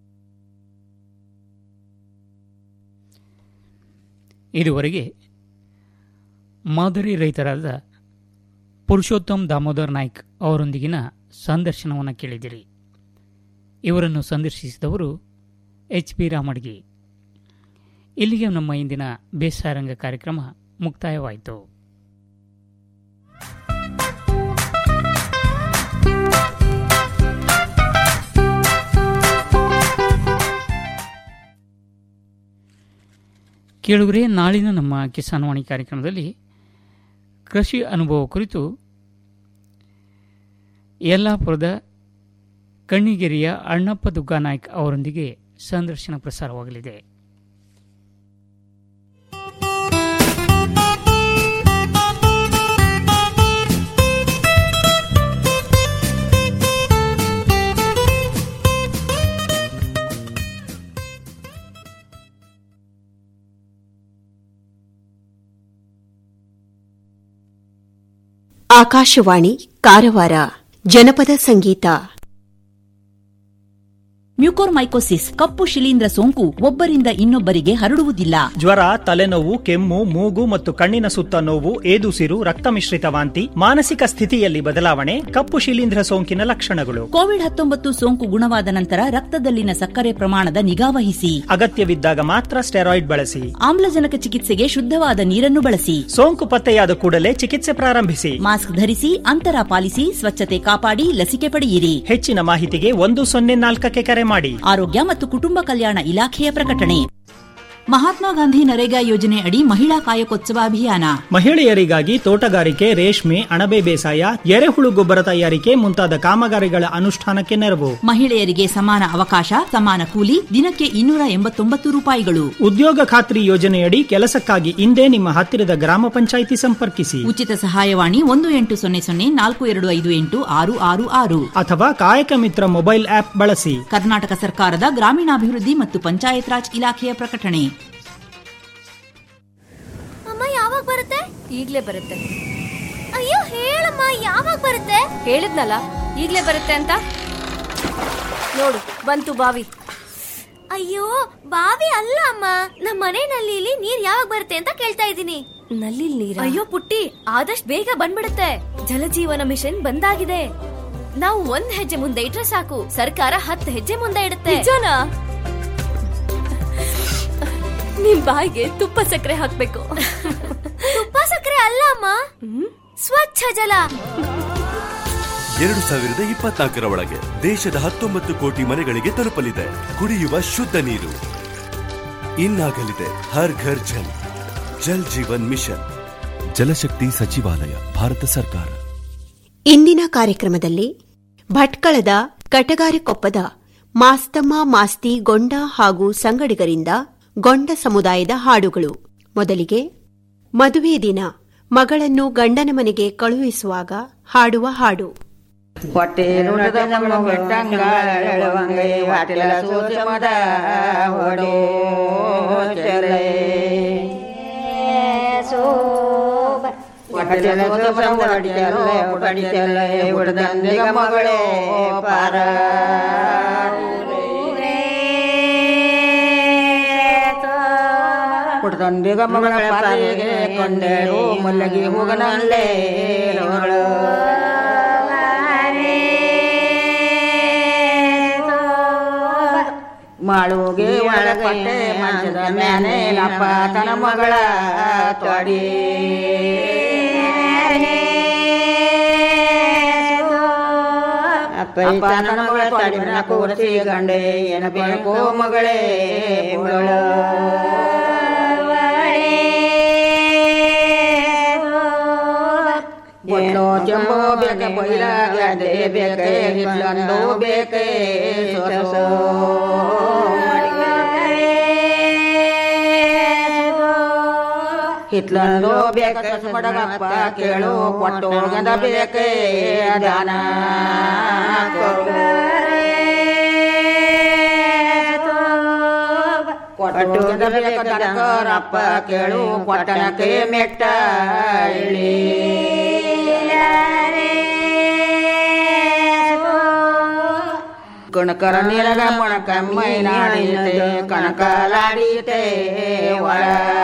B: ಇದುವರೆಗೆ ಮಾದರಿ ರೈತರಾದ ಪುರುಷೋತ್ತಮ್ ದಾಮೋದರ್ ನಾಯ್ಕ್ ಅವರೊಂದಿಗಿನ ಸಂದರ್ಶನವನ್ನು ಕೇಳಿದಿರಿ ಇವರನ್ನು ಸಂದರ್ಶಿಸಿದವರು ಎಚ್ ಪಿ ರಾಮಡ್ಗಿ ಇಲ್ಲಿಗೆ ನಮ್ಮ ಇಂದಿನ ಬೇಸಾರಂಗ ಕಾರ್ಯಕ್ರಮ ಮುಕ್ತಾಯವಾಯಿತು ಕೇಳುಗರೆ ನಾಳಿನ ನಮ್ಮ ಕಿಸಾನ್ವಾಣಿ ಕಾರ್ಯಕ್ರಮದಲ್ಲಿ ಕೃಷಿ ಅನುಭವ ಕುರಿತು ಯಲ್ಲಾಪುರದ ಕಣ್ಣಿಗೆರೆಯ ಅಣ್ಣಪ್ಪ ದುಗ್ಗಾನಾಯ್ಕ್ ಅವರೊಂದಿಗೆ ಸಂದರ್ಶನ ಪ್ರಸಾರವಾಗಲಿದೆ
E: ಆಕಾಶವಾಣಿ ಕಾರವಾರ ಜನಪದ ಸಂಗೀತ ಮ್ಯೂಕೋರ್ಮೈಕೋಸಿಸ್ ಕಪ್ಪು ಶಿಲೀಂಧ್ರ ಸೋಂಕು ಒಬ್ಬರಿಂದ ಇನ್ನೊಬ್ಬರಿಗೆ ಹರಡುವುದಿಲ್ಲ
F: ಜ್ವರ ತಲೆನೋವು ಕೆಮ್ಮು ಮೂಗು ಮತ್ತು ಕಣ್ಣಿನ ಸುತ್ತ ನೋವು ಏದುಸಿರು ರಕ್ತ ಮಿಶ್ರಿತ ವಾಂತಿ ಮಾನಸಿಕ ಸ್ಥಿತಿಯಲ್ಲಿ ಬದಲಾವಣೆ ಕಪ್ಪು ಶಿಲೀಂಧ್ರ ಸೋಂಕಿನ ಲಕ್ಷಣಗಳು
E: ಕೋವಿಡ್ ಹತ್ತೊಂಬತ್ತು ಸೋಂಕು ಗುಣವಾದ ನಂತರ ರಕ್ತದಲ್ಲಿನ ಸಕ್ಕರೆ ಪ್ರಮಾಣದ ನಿಗಾವಹಿಸಿ
F: ಅಗತ್ಯವಿದ್ದಾಗ ಮಾತ್ರ ಸ್ಟೆರಾಯ್ಡ್ ಬಳಸಿ
E: ಆಮ್ಲಜನಕ ಚಿಕಿತ್ಸೆಗೆ ಶುದ್ಧವಾದ ನೀರನ್ನು ಬಳಸಿ
F: ಸೋಂಕು ಪತ್ತೆಯಾದ ಕೂಡಲೇ ಚಿಕಿತ್ಸೆ ಪ್ರಾರಂಭಿಸಿ
E: ಮಾಸ್ಕ್ ಧರಿಸಿ ಅಂತರ ಪಾಲಿಸಿ ಸ್ವಚ್ಛತೆ ಕಾಪಾಡಿ ಲಸಿಕೆ ಪಡೆಯಿರಿ
F: ಹೆಚ್ಚಿನ ಮಾಹಿತಿಗೆ ಒಂದು ಸೊನ್ನೆ ನಾಲ್ಕಕ್ಕೆ ಕರೆ ಮಾಡಿ
E: ಆರೋಗ್ಯ ಮತ್ತು ಕುಟುಂಬ ಕಲ್ಯಾಣ ಇಲಾಖೆಯ ಪ್ರಕಟಣೆ ಮಹಾತ್ಮ ಗಾಂಧಿ ನರೇಗಾ ಯೋಜನೆ ಅಡಿ ಮಹಿಳಾ ಕಾಯಕೋತ್ಸವ ಅಭಿಯಾನ
F: ಮಹಿಳೆಯರಿಗಾಗಿ ತೋಟಗಾರಿಕೆ ರೇಷ್ಮೆ ಅಣಬೆ ಬೇಸಾಯ ಎರೆಹುಳು ಗೊಬ್ಬರ ತಯಾರಿಕೆ ಮುಂತಾದ ಕಾಮಗಾರಿಗಳ ಅನುಷ್ಠಾನಕ್ಕೆ ನೆರವು
E: ಮಹಿಳೆಯರಿಗೆ ಸಮಾನ ಅವಕಾಶ ಸಮಾನ ಕೂಲಿ ದಿನಕ್ಕೆ ಇನ್ನೂರ ಎಂಬತ್ತೊಂಬತ್ತು ರೂಪಾಯಿಗಳು
F: ಉದ್ಯೋಗ ಖಾತ್ರಿ ಯೋಜನೆಯಡಿ ಕೆಲಸಕ್ಕಾಗಿ ಇಂದೇ ನಿಮ್ಮ ಹತ್ತಿರದ ಗ್ರಾಮ ಪಂಚಾಯಿತಿ ಸಂಪರ್ಕಿಸಿ
E: ಉಚಿತ ಸಹಾಯವಾಣಿ ಒಂದು ಎಂಟು ಸೊನ್ನೆ ಸೊನ್ನೆ ನಾಲ್ಕು ಎರಡು ಐದು ಎಂಟು ಆರು ಆರು ಆರು
F: ಅಥವಾ ಕಾಯಕ ಮಿತ್ರ ಮೊಬೈಲ್ ಆಪ್ ಬಳಸಿ
E: ಕರ್ನಾಟಕ ಸರ್ಕಾರದ ಗ್ರಾಮೀಣಾಭಿವೃದ್ಧಿ ಮತ್ತು ಪಂಚಾಯತ್ ರಾಜ್ ಇಲಾಖೆಯ ಪ್ರಕಟಣೆ
G: ಅಮ್ಮ ಯಾವಾಗ ಬರುತ್ತೆ
H: ಈಗ್ಲೇ ಬರುತ್ತೆ
G: ಅಯ್ಯೋ ಹೇಳಮ್ಮ ಯಾವಾಗ ಬರುತ್ತೆ
H: ಹೇಳಿದ್ನಲ್ಲ ಈಗ್ಲೇ ಬರುತ್ತೆ ಅಂತ ನೋಡು ಬಂತು ಬಾವಿ
G: ಅಯ್ಯೋ ಬಾವಿ ಅಲ್ಲ ಅಮ್ಮ ನಮ್ಮ ಮನೆ ನಲ್ಲಿಲಿ ನೀರ್ ಯಾವಾಗ ಬರುತ್ತೆ ಅಂತ ಕೇಳ್ತಾ ಇದ್ದೀನಿ
H: ನಲ್ಲಿ ನೀರ
G: ಅಯ್ಯೋ ಪುಟ್ಟಿ ಆದಷ್ಟು ಬೇಗ ಬಂದ್ಬಿಡುತ್ತೆ ಜಲಜೀವನ ಮಿಷನ್ ಬಂದಾಗಿದೆ ನಾವು ಒಂದ್ ಹೆಜ್ಜೆ ಮುಂದೆ ಇಟ್ರೆ ಸಾಕು ಸರ್ಕಾರ ಹತ್ತು ಹೆಜ್ಜೆ ಮುಂದೆ ಇಡುತ್ತೆ
H: ನಿಜನಾ ನಿಮ್ ಬಾಯಿಗೆ ತುಪ್ಪ ಸಕ್ಕರೆ ಹಾಕ್ಬೇಕು
G: ತುಪ್ಪ ಸಕ್ಕರೆ ಅಲ್ಲ ಅಮ್ಮ ಸ್ವಚ್ಛ ಜಲ
I: ಎರಡು ಸಾವಿರದ ಇಪ್ಪತ್ನಾಲ್ಕರ ಒಳಗೆ ದೇಶದ ಹತ್ತೊಂಬತ್ತು ಕೋಟಿ ಮನೆಗಳಿಗೆ ತಲುಪಲಿದೆ ಕುಡಿಯುವ ಶುದ್ಧ ನೀರು ಇನ್ನಾಗಲಿದೆ ಹರ್ ಘರ್ ಜಲ್ ಜಲ್ ಜೀವನ್ ಮಿಷನ್ ಜಲಶಕ್ತಿ ಸಚಿವಾಲಯ ಭಾರತ ಸರ್ಕಾರ
J: ಇಂದಿನ ಕಾರ್ಯಕ್ರಮದಲ್ಲಿ ಭಟ್ಕಳದ ಕಟಗಾರಿಕೊಪ್ಪದ ಮಾಸ್ತಮ್ಮ ಮಾಸ್ತಿ ಗೊಂಡ ಹಾಗೂ ಸಂಗಡಿಗರಿಂದ ಗೊಂಡ ಸಮುದಾಯದ ಹಾಡುಗಳು ಮೊದಲಿಗೆ ಮದುವೆ ದಿನ ಮಗಳನ್ನು ಗಂಡನ ಮನೆಗೆ ಕಳುಹಿಸುವಾಗ ಹಾಡುವ ಹಾಡು
K: ಹೊಟ್ಟೆಲುಣದ ಬೆಟ್ಟಂಗಳ ವಾಟಿಲ ಸೂಚ ಮದ ಹೊಡೋ ಚಲೆ ಹೊಟ್ಟೆಲ ಸೂಚ ಹೊಡಿತಲ್ಲ ಹೊಡಿತಲ್ಲ ಹೊಡೆದಂದಿಗ ಮಗಳೇ ಪಾರ ಹೊಡೆದಂದಿಗ ಮಗಳ ಪಾರಿಗೆ ಕೊಂಡೇರು ಮಲ್ಲಗಿ ಹೋಗನಲ್ಲೇ ಅವಳು ಮಾಳುಗೆ ಒಳಗಟ್ಟೆ ಮಂಚದ ಮ್ಯಾನೆ ಲಪ್ಪ ತನ ಮಗಳ ತೊಡಿ ಅಪ್ಪ ತನ ಮಗಳ ತಡಿನ ಕೂರಿಸಿ ಗಂಡೆ ಏನ ಬೇಕು ಮಗಳೇ ಮಗಳು ಬೊಟ್ಲು ಚೆಂಬು ಬೇಕೆ ಬೈಲ ಗದೆ ಬೇಕೆ ಹಿಟ್ಲಂದು ಬೇಕೆ ಸೊಸೋ ಹಿಟ್ಲಂದು ಬೇಕೆ ಮಡಗಪ್ಪ ಕೇಳು ಕೊಟ್ಟು ಗಂಧ ಬೇಕೆ ದಾನ ಕೊಟ್ಟು ಗಂಧ ಬೇಕ ತನಕರಪ್ಪ ಕೇಳು ಕೊಟ್ಟನಕ್ಕೆ ಮೆಟ್ಟ ಇಳಿ ಕಣಕರ ನೀರಗ ಮೊಣಕ ಮೈ ನಾಡಿತೆ ಕಣಕಲಾಡಿತೆ ಒಳ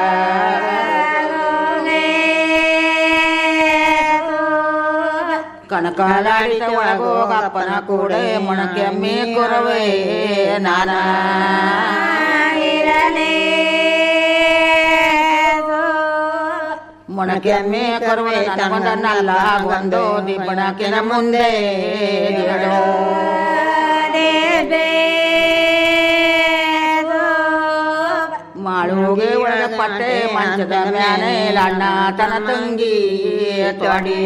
K: ಕಣಕಲಾಡಿತ ಒಳಗೋಗಪ್ಪನ ಕೂಡೆ ಮೊಣಕೆಮ್ಮೆ ಕೊರವೆ ನಾನಾ ಮೊಣಕೆಮ್ಮೆ ಕೊರವೆ ತನಗೊಂದನ್ನಲ್ಲ ಒಂದು ದಿಬ್ಬಣಕಿನ ಮುಂದೆ ದಿರಳು. ಮಾಳುಗೆ ಒಳಗ ಪಟ್ಟೆ ಮಂಚದ ಮ್ಯಾನೆ ಅಣ್ಣ ತನ ತಂಗಿ ತೊಡಿ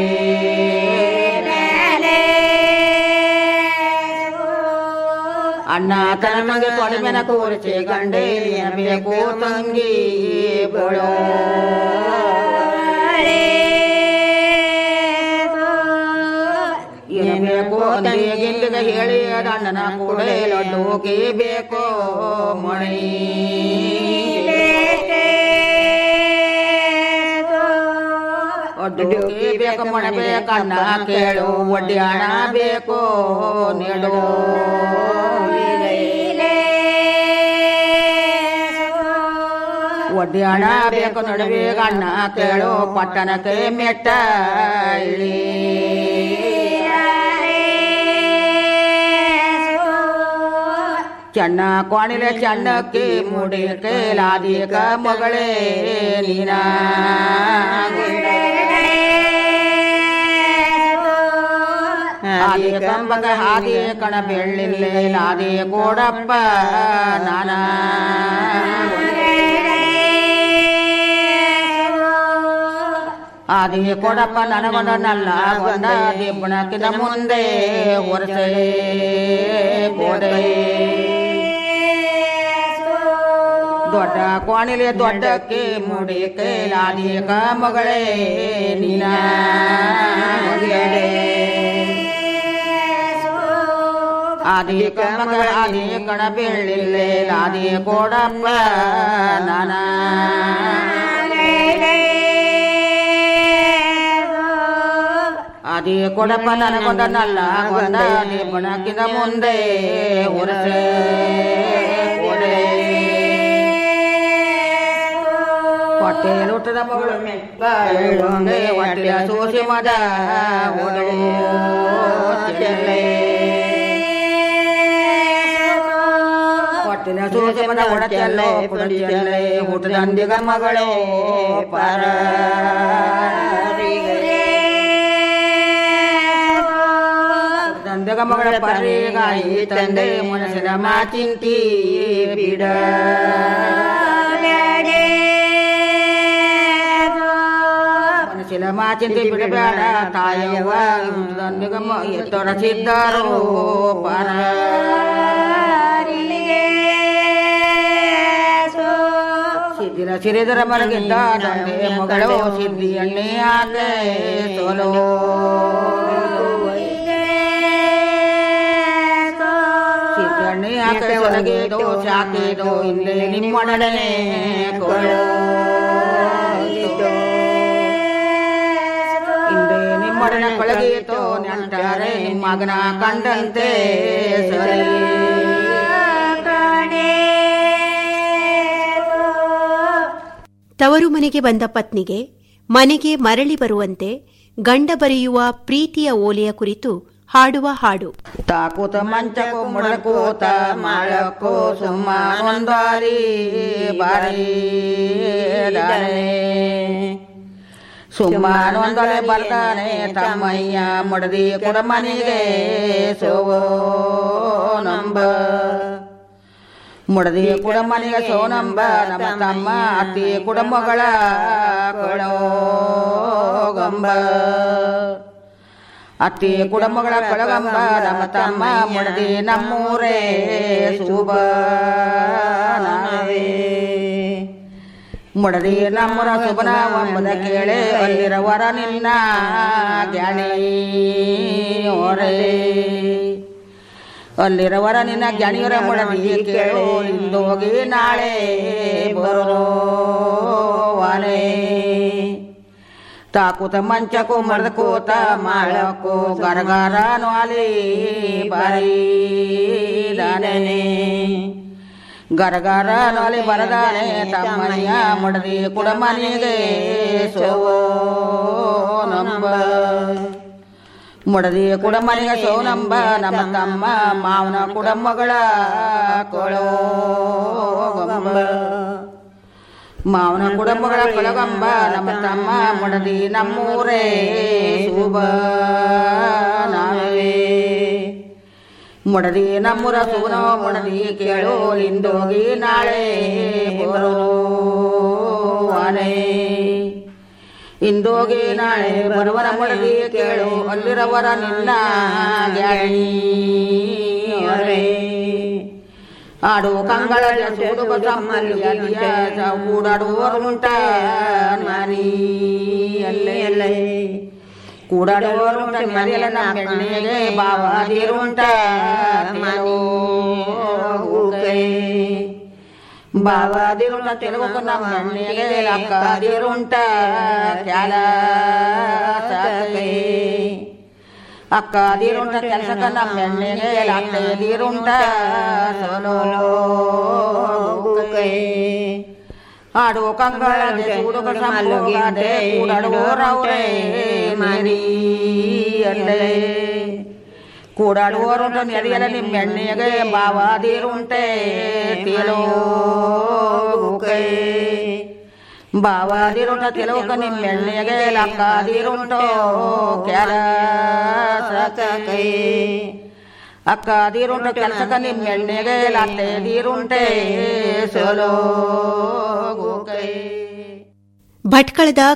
K: ಅಣ್ಣ ತನ ಮಂಗೆ ತೊಡೆ ಮೇನ ಕೂರಿಸಿ ಗಂಡೆ ಏನ ಬೇಕು ತಂಗಿ ಬೋಳೋ ಏನ ಬೇಕು ತಂಗಿ ಗಿಲ್ಲಿಗ ಹೇಳಿ ಅಣ್ಣನ ಕೂಡೆ ಲಡ್ಡುಗೆ ಬೇಕೋ ಮಣಿ ಒಡ್ಡುಗೆ ಬೇಕು ಮಣಿ ಬೇಕನ್ನ ಕೇಳು ಒಡ್ಡಿ ಹಣ ಬೇಕು ನೀಡು ಒಡ್ಡಿ ಹಣ ಬೇಕು ನಡುವೆ ಗಣ್ಣ ಕೇಳು ಪಟ್ಟಣಕ್ಕೆ ಮೆಟ್ಟ ಇಳಿ ಚಣ್ಣ ಕೋಣಿಲೆ ಚಣ್ಣಕ್ಕೆ ಮುಡಿ ಕೇಲಾದಿಕ ಮಗಳೇ ನೀನ ಆದಿ ಕಂಬಗ ಹಾದಿ ಕಣ ಬೆಳ್ಳಿಲ್ಲೆ ಲಾದಿ ಕೋಡಪ್ಪ ನಾನ ಆದಿ ಕೊಡಪ್ಪ ನನಗೊಂಡ ನಲ್ಲ ಒಂದ ದಿಬ್ಬಣಕ್ಕಿದ ಮುಂದೆ ಹೊರಸೆ ಕೋಡೆ ದೊಡ್ಡ ಕೋಣಿಲೆ ದೊಡ್ಡಕ್ಕೆ ಮುಡಿ ಕೈಲಾದಿಕ ಮಗಳೇ ನೀನ ಆದಿ ಕಮಗ ಆದಿ ಕಣ ಬೆಳ್ಳಿಲ್ಲೆ ಲಾದಿ ಕೋಡಪ್ಪ ನಾನ ಆದಿ ಕೊಡಪ್ಪ ನನಗೊಂದ ನಲ್ಲ ಒಂದ ದಿಬ್ಬಣಕ್ಕಿದ ಮುಂದೆ ಹೊರಸೆ ಕೋಡೆ ಹೊಟ್ಟೆಲುಟ್ಟದ ಮಗಳು ಮೆಟ್ಟ ಹೇಳುವಂಗೆ ಹೊಟ್ಟೆಯ ಸೋಸಿ ಮದ ಒಡಲು ಚೆಲ್ಲೆ. ಹೊಟ್ಟಿನ ಸೋಸಿ ಮದ ಒಡಚೆಲ್ಲೋ ಪುಡಚೆಲ್ಲೆ ಹುಟ್ಟದ ಅಂದಿಗ ಮಗಳೇ ಪರ ತಂದೆಗ ಮಗಳ ಪರಿಗಾಯಿ ತಂದೆ ಮನಸ್ಸಿನ ಮಾಚಿಂತಿ ಬಿಡ ಮನಸ್ಸಿನ ಮಾಚಿಂತಿ ಬಿಡಬೇಡ ತಾಯವ್ವ ತಂದೆಗ ತೊಡಸಿದ್ದಾರೋ ಪರ ಸಿದ್ಧಿನ ಸಿರಿದರ ಮರಗಿದ್ದ ತಂದೆ ಮಗಳು ಸಿದ್ಧಿ ಎಣ್ಣೆ ಆಕೆ ಸೋಲೋ ಸಿದ್ದಣ್ಣೆ ಆಕೆ ಒಳಗೆದೋ ಸಾಕೆದೋ ಇಲ್ಲೇ ನಿಮ್ಮೊಡನೆ ಕೊಡೋ ಹಿಂದೆ ನಿಮ್ಮೊಡನೆ ಕೊಳಗೀತೋ ನೆಂಟರೆ ನಿಮ್ಮ ಮಗನ ಕಂಡಂತೆ ಸರಿ
J: ತವರು ಮನೆಗೆ ಬಂದ ಪತ್ನಿಗೆ ಮನೆಗೆ ಮರಳಿ ಬರುವಂತೆ ಗಂಡ ಬರೆಯುವ ಪ್ರೀತಿಯ ಓಲೆಯ ಕುರಿತು ಹಾಡುವ ಹಾಡು
K: ತಾಕೂತ ಮಂಚಕೋ ಮುಡಕೋತ ಮಾಡಕೋ ಸುಮ್ಮ ಒಂದಾರಿ ಬಾರಿ ಸುಮ್ಮನೊಂದಲೆ ಬರ್ತಾನೆ ತಮ್ಮಯ್ಯ ಮುಡದಿ ಕುಡ ಮನೆಗೆ ಸೋವೋ ನಂಬ ಮುಡದಿ ಕುಡ ಮನೆಗೆ ಸೋನಂಬ ನಮ್ಮ ತಮ್ಮ ಅತ್ತಿ ಕುಡ ಮಗಳ ಕೊಡೋ ಗಂಬ ಅತ್ತಿ ಕುಡಮಗಳ ಕೊಳಗಂಬ ನಮ್ಮ ತಮ್ಮ ಮುಡದಿ ನಮ್ಮೂರೇ ಶುಭ ಮುಡದಿ ನಮ್ಮೂರ ಶುಭನ ಒಂಬದ ಕೇಳೆ ಅಲ್ಲಿರವರ ನಿನ್ನ ಜ್ಞಾನಿ ಓರೇ ಅಲ್ಲಿರವರ ನಿನ್ನ ಜ್ಞಾನಿಯರ ಮುಡದಿ ಕೇಳು ಇಂದೋಗಿ ನಾಳೆ ಬರೋ ವಾನೇ ತಾಕೂತ ಮಂಚಕೋ ಮರ್ದಕೋತ ಮಾಡಕೋ ಗರಗರ ನೋಲಿ ಬಾರಿ ದಾನೆ ಗರಗರ ನೋಲಿ ಬರದಾನೆ ತಮ್ಮಯ್ಯ ಮುಡದಿ ಕುಡ ಮನೆಗೆ ಸೋವೋ ನಂಬ ಮುಡದಿ ಕುಡ ಮನೆಗೆ ಸೋ ನಂಬ ನಮ್ಮ ತಮ್ಮ ಮಾವನ ಕುಡ ಮಗಳ ಕೊಳೋ ಗಂಬ ಮಾವನ ಕುಡಂಬಗಳ ಕೊಳಗಂಬ ನಮ್ಮ ತಮ್ಮ ಮುಡದಿ ನಮ್ಮೂರೇ ಶುಭ ನಾವೇ ಮುಡದಿ ನಮ್ಮೂರ ಸುವನೋ ಮುಡದಿ ಕೇಳು ಇಂದೋಗಿ ನಾಳೆ ಬರೋ ವಾನೇ ಇಂದೋಗಿ ನಾಳೆ ಬರುವರ ಮುಡದಿ ಕೇಳು ಅಲ್ಲಿರವರ ನಿನ್ನ ಜ್ಞಾನಿ ಆಡು ಕಂಗಳ ಸೂಡು ಬಸಮ್ಮಲ್ಲಿಯ ಕೂಡಾಡುವವರುಂಟ ಮಾರಿ ಅಲ್ಲೇ ಅಲ್ಲೇ ಕೂಡಾಡುವವರುಂಟ ಮರಿಯಲ್ಲ ನಮ್ಮ ಬೆಣ್ಣೆಗೆ ಬಾವಾದಿರುಂಟ ಮಾನಿ ಬಾವಾದಿರುಂಟ ತೆಲುಗು ನಮ್ಮ ಬೆಣ್ಣೆಗೆ ಅಕ್ಕದಿರುಂಟ ಕ್ಯಾಲ ಸಾಕೇ ಅಕ್ಕದಿರುಂಟ ಕೆಲಸಕ್ಕ ನಮ್ಮ ಬೆಣ್ಣೆಗೆ ಅಕ್ಕದಿರುಂಟ ಸೋಲೋ ಆಡು ಕಂಗಳದೆ ಸುಡುಕ ಸಂಭೋಗದೆ ಕೂಡಾಡುವರವ್ರೆ ಮನಿ ಅಲ್ಲೇ ಕೂಡಾಡುವರುಂಟ ನೆರೆಯಲ ನಿಮ್ಮೆಣ್ಣೆಗೆ ಬಾವಾದಿರುಂಟೆ ತಿಳೋ ಬಾವಾದಿರುಂಟ ತಿಳೋಕ ನಿಮ್ಮೆಣ್ಣೆಗೆ ಲಕ್ಕಾದಿರುಂಟೋ ಕೆಲಸ ಕೈ ಅಕ್ಕಾದಿರುಂಟ ಕೆಲಸಕ ನಿಮ್ಮೆಣ್ಣೆಗೆ ಲತ್ತೆದಿರುಂಟೆ ಸೋಲೋ ಕೈ
J: ಭಟ್ಕಳದ